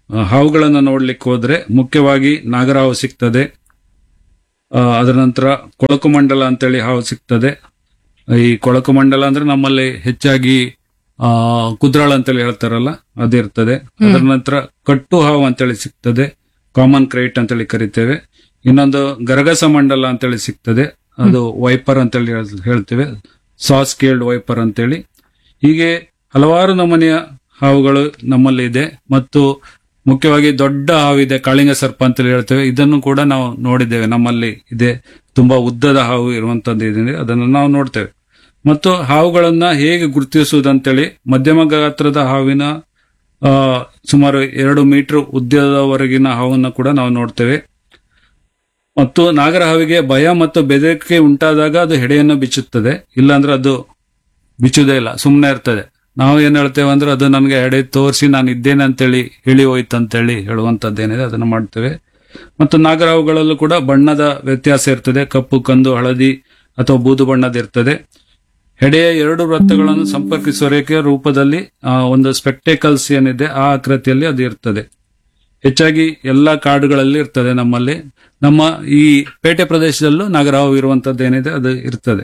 ಆ, ಹಾವುಗಳನ್ನ ನೋಡ್ಲಿಕ್ಕೆ ಹೋದ್ರೆ ಮುಖ್ಯವಾಗಿ ನಾಗರಹಾವು ಸಿಗ್ತದೆ ಆ, ಅದರ ನಂತರ ಕೊಳಕು ಮಂಡಲ ಅಂತೇಳಿ ಹಾವು ಸಿಗ್ತದೆ ಈ ಕೊಳಕು ಮಂಡಲ ಅಂದ್ರೆ ನಮ್ಮಲ್ಲಿ ಹೆಚ್ಚಾಗಿ ಆ ಕುದ್ರಾಳ ಅಂತೇಳಿ ಹೇಳ್ತಾರಲ್ಲ ಅದಿರ್ತದೆ ಅದರ ನಂತರ ಕಟ್ಟು ಹಾವು ಅಂತೇಳಿ ಸಿಗ್ತದೆ ಕಾಮನ್ ಕ್ರೈಟ್ ಅಂತೇಳಿ ಕರಿತೇವೆ ಇನ್ನೊಂದು ಗರಗಸ ಮಂಡಲ ಅಂತೇಳಿ ಸಿಗ್ತದೆ ಅದು ವೈಪರ್ ಅಂತೇಳಿ ಹೇಳ್- ಹೇಳ್ತೇವೆ ಸಾಸ್ ಕೇಲ್ಡ್ ವೈಪರ್ ಅಂತೇಳಿ ಹೀಗೆ ಹಲವಾರು ನಮೂನೆಯ ಹಾವುಗಳು ನಮ್ಮಲ್ಲಿ ಇದೆ ಮತ್ತು ಮುಖ್ಯವಾಗಿ ದೊಡ್ಡ ಹಾವಿದೆ ಕಾಳಿಂಗ ಸರ್ಪ ಅಂತೇಳಿ ಹೇಳ್ತೇವೆ ಇದನ್ನು ಕೂಡ ನಾವು ನೋಡಿದ್ದೇವೆ ನಮ್ಮಲ್ಲಿ ಇದೆ ತುಂಬಾ ಉದ್ದದ ಹಾವು ಇರುವಂತದ್ದು ಇದೆ ಅದನ್ನು ನಾವು ನೋಡ್ತೇವೆ ಮತ್ತು ಹಾವುಗಳನ್ನ ಹೇಗೆ ಗುರುತಿಸುವುದಂತೇಳಿ ಮಧ್ಯಮ ಗಾತ್ರದ ಹಾವಿನ ಆ, ಸುಮಾರು ಎರಡು ಮೀಟರ್ ಉದ್ದದವರೆಗಿನ ಹಾವನ್ನು ಕೂಡ ನಾವು ನೋಡ್ತೇವೆ ಮತ್ತು ನಾಗರ ಹಾವಿಗೆ ಭಯ ಮತ್ತು ಬೆದರಿಕೆ ಉಂಟಾದಾಗ ಅದು ಹೆಡೆಯನ್ನು ಬಿಚ್ಚುತ್ತದೆ ಇಲ್ಲಾಂದ್ರೆ ಅದು ಬಿಚ್ಚುವುದೇ ಇಲ್ಲ ಸುಮ್ಮನೆ ಇರ್ತದೆ ನಾವು ಏನ್ ಹೇಳ್ತೇವೆ ಅಂದ್ರೆ ಅದು ನನಗೆ ಹೆಡೆ ತೋರಿಸಿ ನಾನು ಇದ್ದೇನೆ ಅಂತೇಳಿ ಹೇಳಿ ಹೋಯ್ತು ಅಂತೇಳಿ ಹೇಳುವಂತದ್ದೇನಿದೆ ಅದನ್ನು ಮಾಡ್ತೇವೆ ಮತ್ತು ನಾಗರಹಾವುಗಳಲ್ಲೂ ಕೂಡ ಬಣ್ಣದ ವ್ಯತ್ಯಾಸ ಇರ್ತದೆ ಕಪ್ಪು ಕಂದು ಹಳದಿ ಅಥವಾ ಬೂದು ಬಣ್ಣದ ಇರ್ತದೆ ಹೆಡೆಯ ಎರಡು ವೃತ್ತಗಳನ್ನು ಸಂಪರ್ಕಿಸುವ ರೇಖೆಯ ರೂಪದಲ್ಲಿ ಆ, ಒಂದು ಸ್ಪೆಕ್ಟೇಕಲ್ಸ್ ಏನಿದೆ ಆ ಆಕೃತಿಯಲ್ಲಿ ಅದು ಇರ್ತದೆ ಹೆಚ್ಚಾಗಿ ಎಲ್ಲಾ ಕಾಡುಗಳಲ್ಲಿ ಇರ್ತದೆ ನಮ್ಮಲ್ಲಿ ನಮ್ಮ ಈ ಪೇಟೆ ಪ್ರದೇಶದಲ್ಲೂ ನಾಗರಹಾವು ಇರುವಂತದ್ದು ಏನಿದೆ ಅದು ಇರ್ತದೆ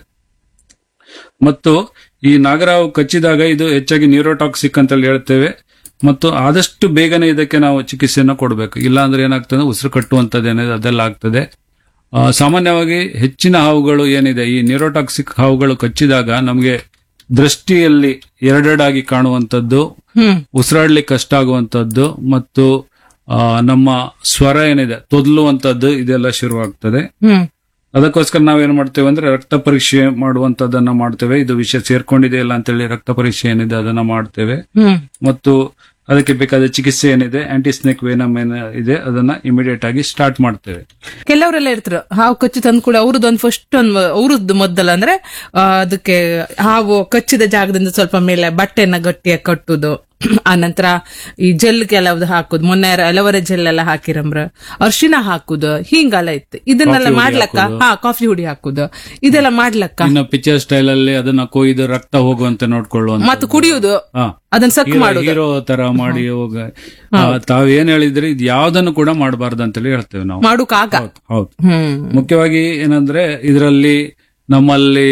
ಮತ್ತು ಈ ನಾಗರಹಾವು ಕಚ್ಚಿದಾಗ ಇದು ಹೆಚ್ಚಾಗಿ ನ್ಯೂರೋಟಾಕ್ಸಿಕ್ ಅಂತ ಹೇಳ್ತೇವೆ ಮತ್ತು ಆದಷ್ಟು ಬೇಗನೆ ಇದಕ್ಕೆ ನಾವು ಚಿಕಿತ್ಸೆಯನ್ನು ಕೊಡಬೇಕು ಇಲ್ಲಾಂದ್ರೆ ಏನಾಗ್ತದೆ ಉಸಿರು ಕಟ್ಟುವಂಥದ್ದು ಏನಿದೆ ಅದೆಲ್ಲ ಆಗ್ತದೆ ಆ, ಸಾಮಾನ್ಯವಾಗಿ ಹೆಚ್ಚಿನ ಹಾವುಗಳು ಏನಿದೆ ಈ ನ್ಯೂರೋಟಾಕ್ಸಿಕ್ ಹಾವುಗಳು ಕಚ್ಚಿದಾಗ ನಮಗೆ ದೃಷ್ಟಿಯಲ್ಲಿ ಎರಡೆರಡಾಗಿ ಕಾಣುವಂಥದ್ದು ಹ್ಮ್ ಉಸಿರಾಡ್ಲಿಕ್ಕೆ ಕಷ್ಟ ಆಗುವಂತದ್ದು ಮತ್ತು ಆ, ನಮ್ಮ ಸ್ವರ ಏನಿದೆ ತೊದಲುವಂತದ್ದು ಇದೆಲ್ಲ ಶುರುವಾಗ್ತದೆ ಹ್ಮ್ ಅದಕ್ಕೋಸ್ಕರ ನಾವೇನ್ ಮಾಡ್ತೇವೆ ಅಂದ್ರೆ ರಕ್ತ ಪರೀಕ್ಷೆ ಮಾಡುವಂತದನ್ನ ಮಾಡ್ತೇವೆ ಇದು ವಿಷಯ ಸೇರ್ಕೊಂಡಿದೆ ಇಲ್ಲ ಅಂತೇಳಿ ರಕ್ತ ಪರೀಕ್ಷೆ ಏನಿದೆ ಅದನ್ನ ಮಾಡ್ತೇವೆ ಹ್ಮ್ ಮತ್ತು ಅದಕ್ಕೆ ಬೇಕಾದ ಚಿಕಿತ್ಸೆ ಏನಿದೆ ಆಂಟಿಸ್ನೆಕ್ ವೇನಮ್ ಏನ ಇದೆ ಅದನ್ನ ಇಮಿಡಿಯೇಟ್ ಆಗಿ ಸ್ಟಾರ್ಟ್ ಮಾಡ್ತೇವೆ ಕೆಲವರೆಲ್ಲ ಇರ್ತಾರೆ ಹಾವು ಕಚ್ಚಿ ತಂದ್ ಕೂಡ ಅವ್ರದ್ದು ಒಂದು ಫಸ್ಟ್ ಒಂದು ಅವ್ರದ್ದು ಮೊದಲ ಅಂದ್ರೆ ಆ, ಅದಕ್ಕೆ ಹಾವು ಕಚ್ಚಿದ ಜಾಗದಿಂದ ಸ್ವಲ್ಪ ಮೇಲೆ ಬಟ್ಟೆನ ಗಟ್ಟಿಯಾಗಿ ಕಟ್ಟುದು ಆನಂತರ ಈ ಜೆಲ್ ಕೆಲವ್ದು ಹಾಕುದು ಮೊನ್ನೆ ಅಲವರ ಜೆಲ್ ಎಲ್ಲ ಹಾಕಿರಂಬ್ರ ಅರ್ಶಿನ ಹಾಕುದು ಹಿಂಗೆಲ್ಲ ಇತ್ತು ಇದನ್ನೆಲ್ಲ ಕಾಫಿ ಹುಡಿ ಮಾಡ್ಲಕ್ಕ ಹಾಕುದು. ಹಾ ಕಾಫಿ ಹುಡಿ ಹಾಕುದು ಇದೆಲ್ಲ ಮಾಡ್ಲಕ್ಕ ಇನ್ನು ಪಿಕ್ಚರ್ ಸ್ಟೈಲ್ ಅಲ್ಲಿ ಅದನ್ನ ಕೊಯ್ದು ರಕ್ತ ಹೋಗುವಂತೆ ನೋಡ್ಕೊಳ್ಳುವಂತ ಮತ್ತು ಕುಡಿಯುದು ಹಾ ಅದನ್ನ ಸಕ್ ಮಾಡುದು ಹೀರೋ ತರ ಮಾಡಿ ಹೋಗ ಆ, ತಾವೇನ್ ಹೇಳಿದ್ರಿ ಇದು ಯಾವ್ದನ್ನು ಕೂಡ ಮಾಡಬಾರ್ದು ಅಂತೇಳಿ ಹೇಳ್ತೇವೆ ನಾವು ಮಾಡುಕಾಗ ಹೌದು, ಹೌದು ಹ್ಮ್ ಮುಖ್ಯವಾಗಿ ಏನಂದ್ರೆ ಇದರಲ್ಲಿ ನಮ್ಮಲ್ಲಿ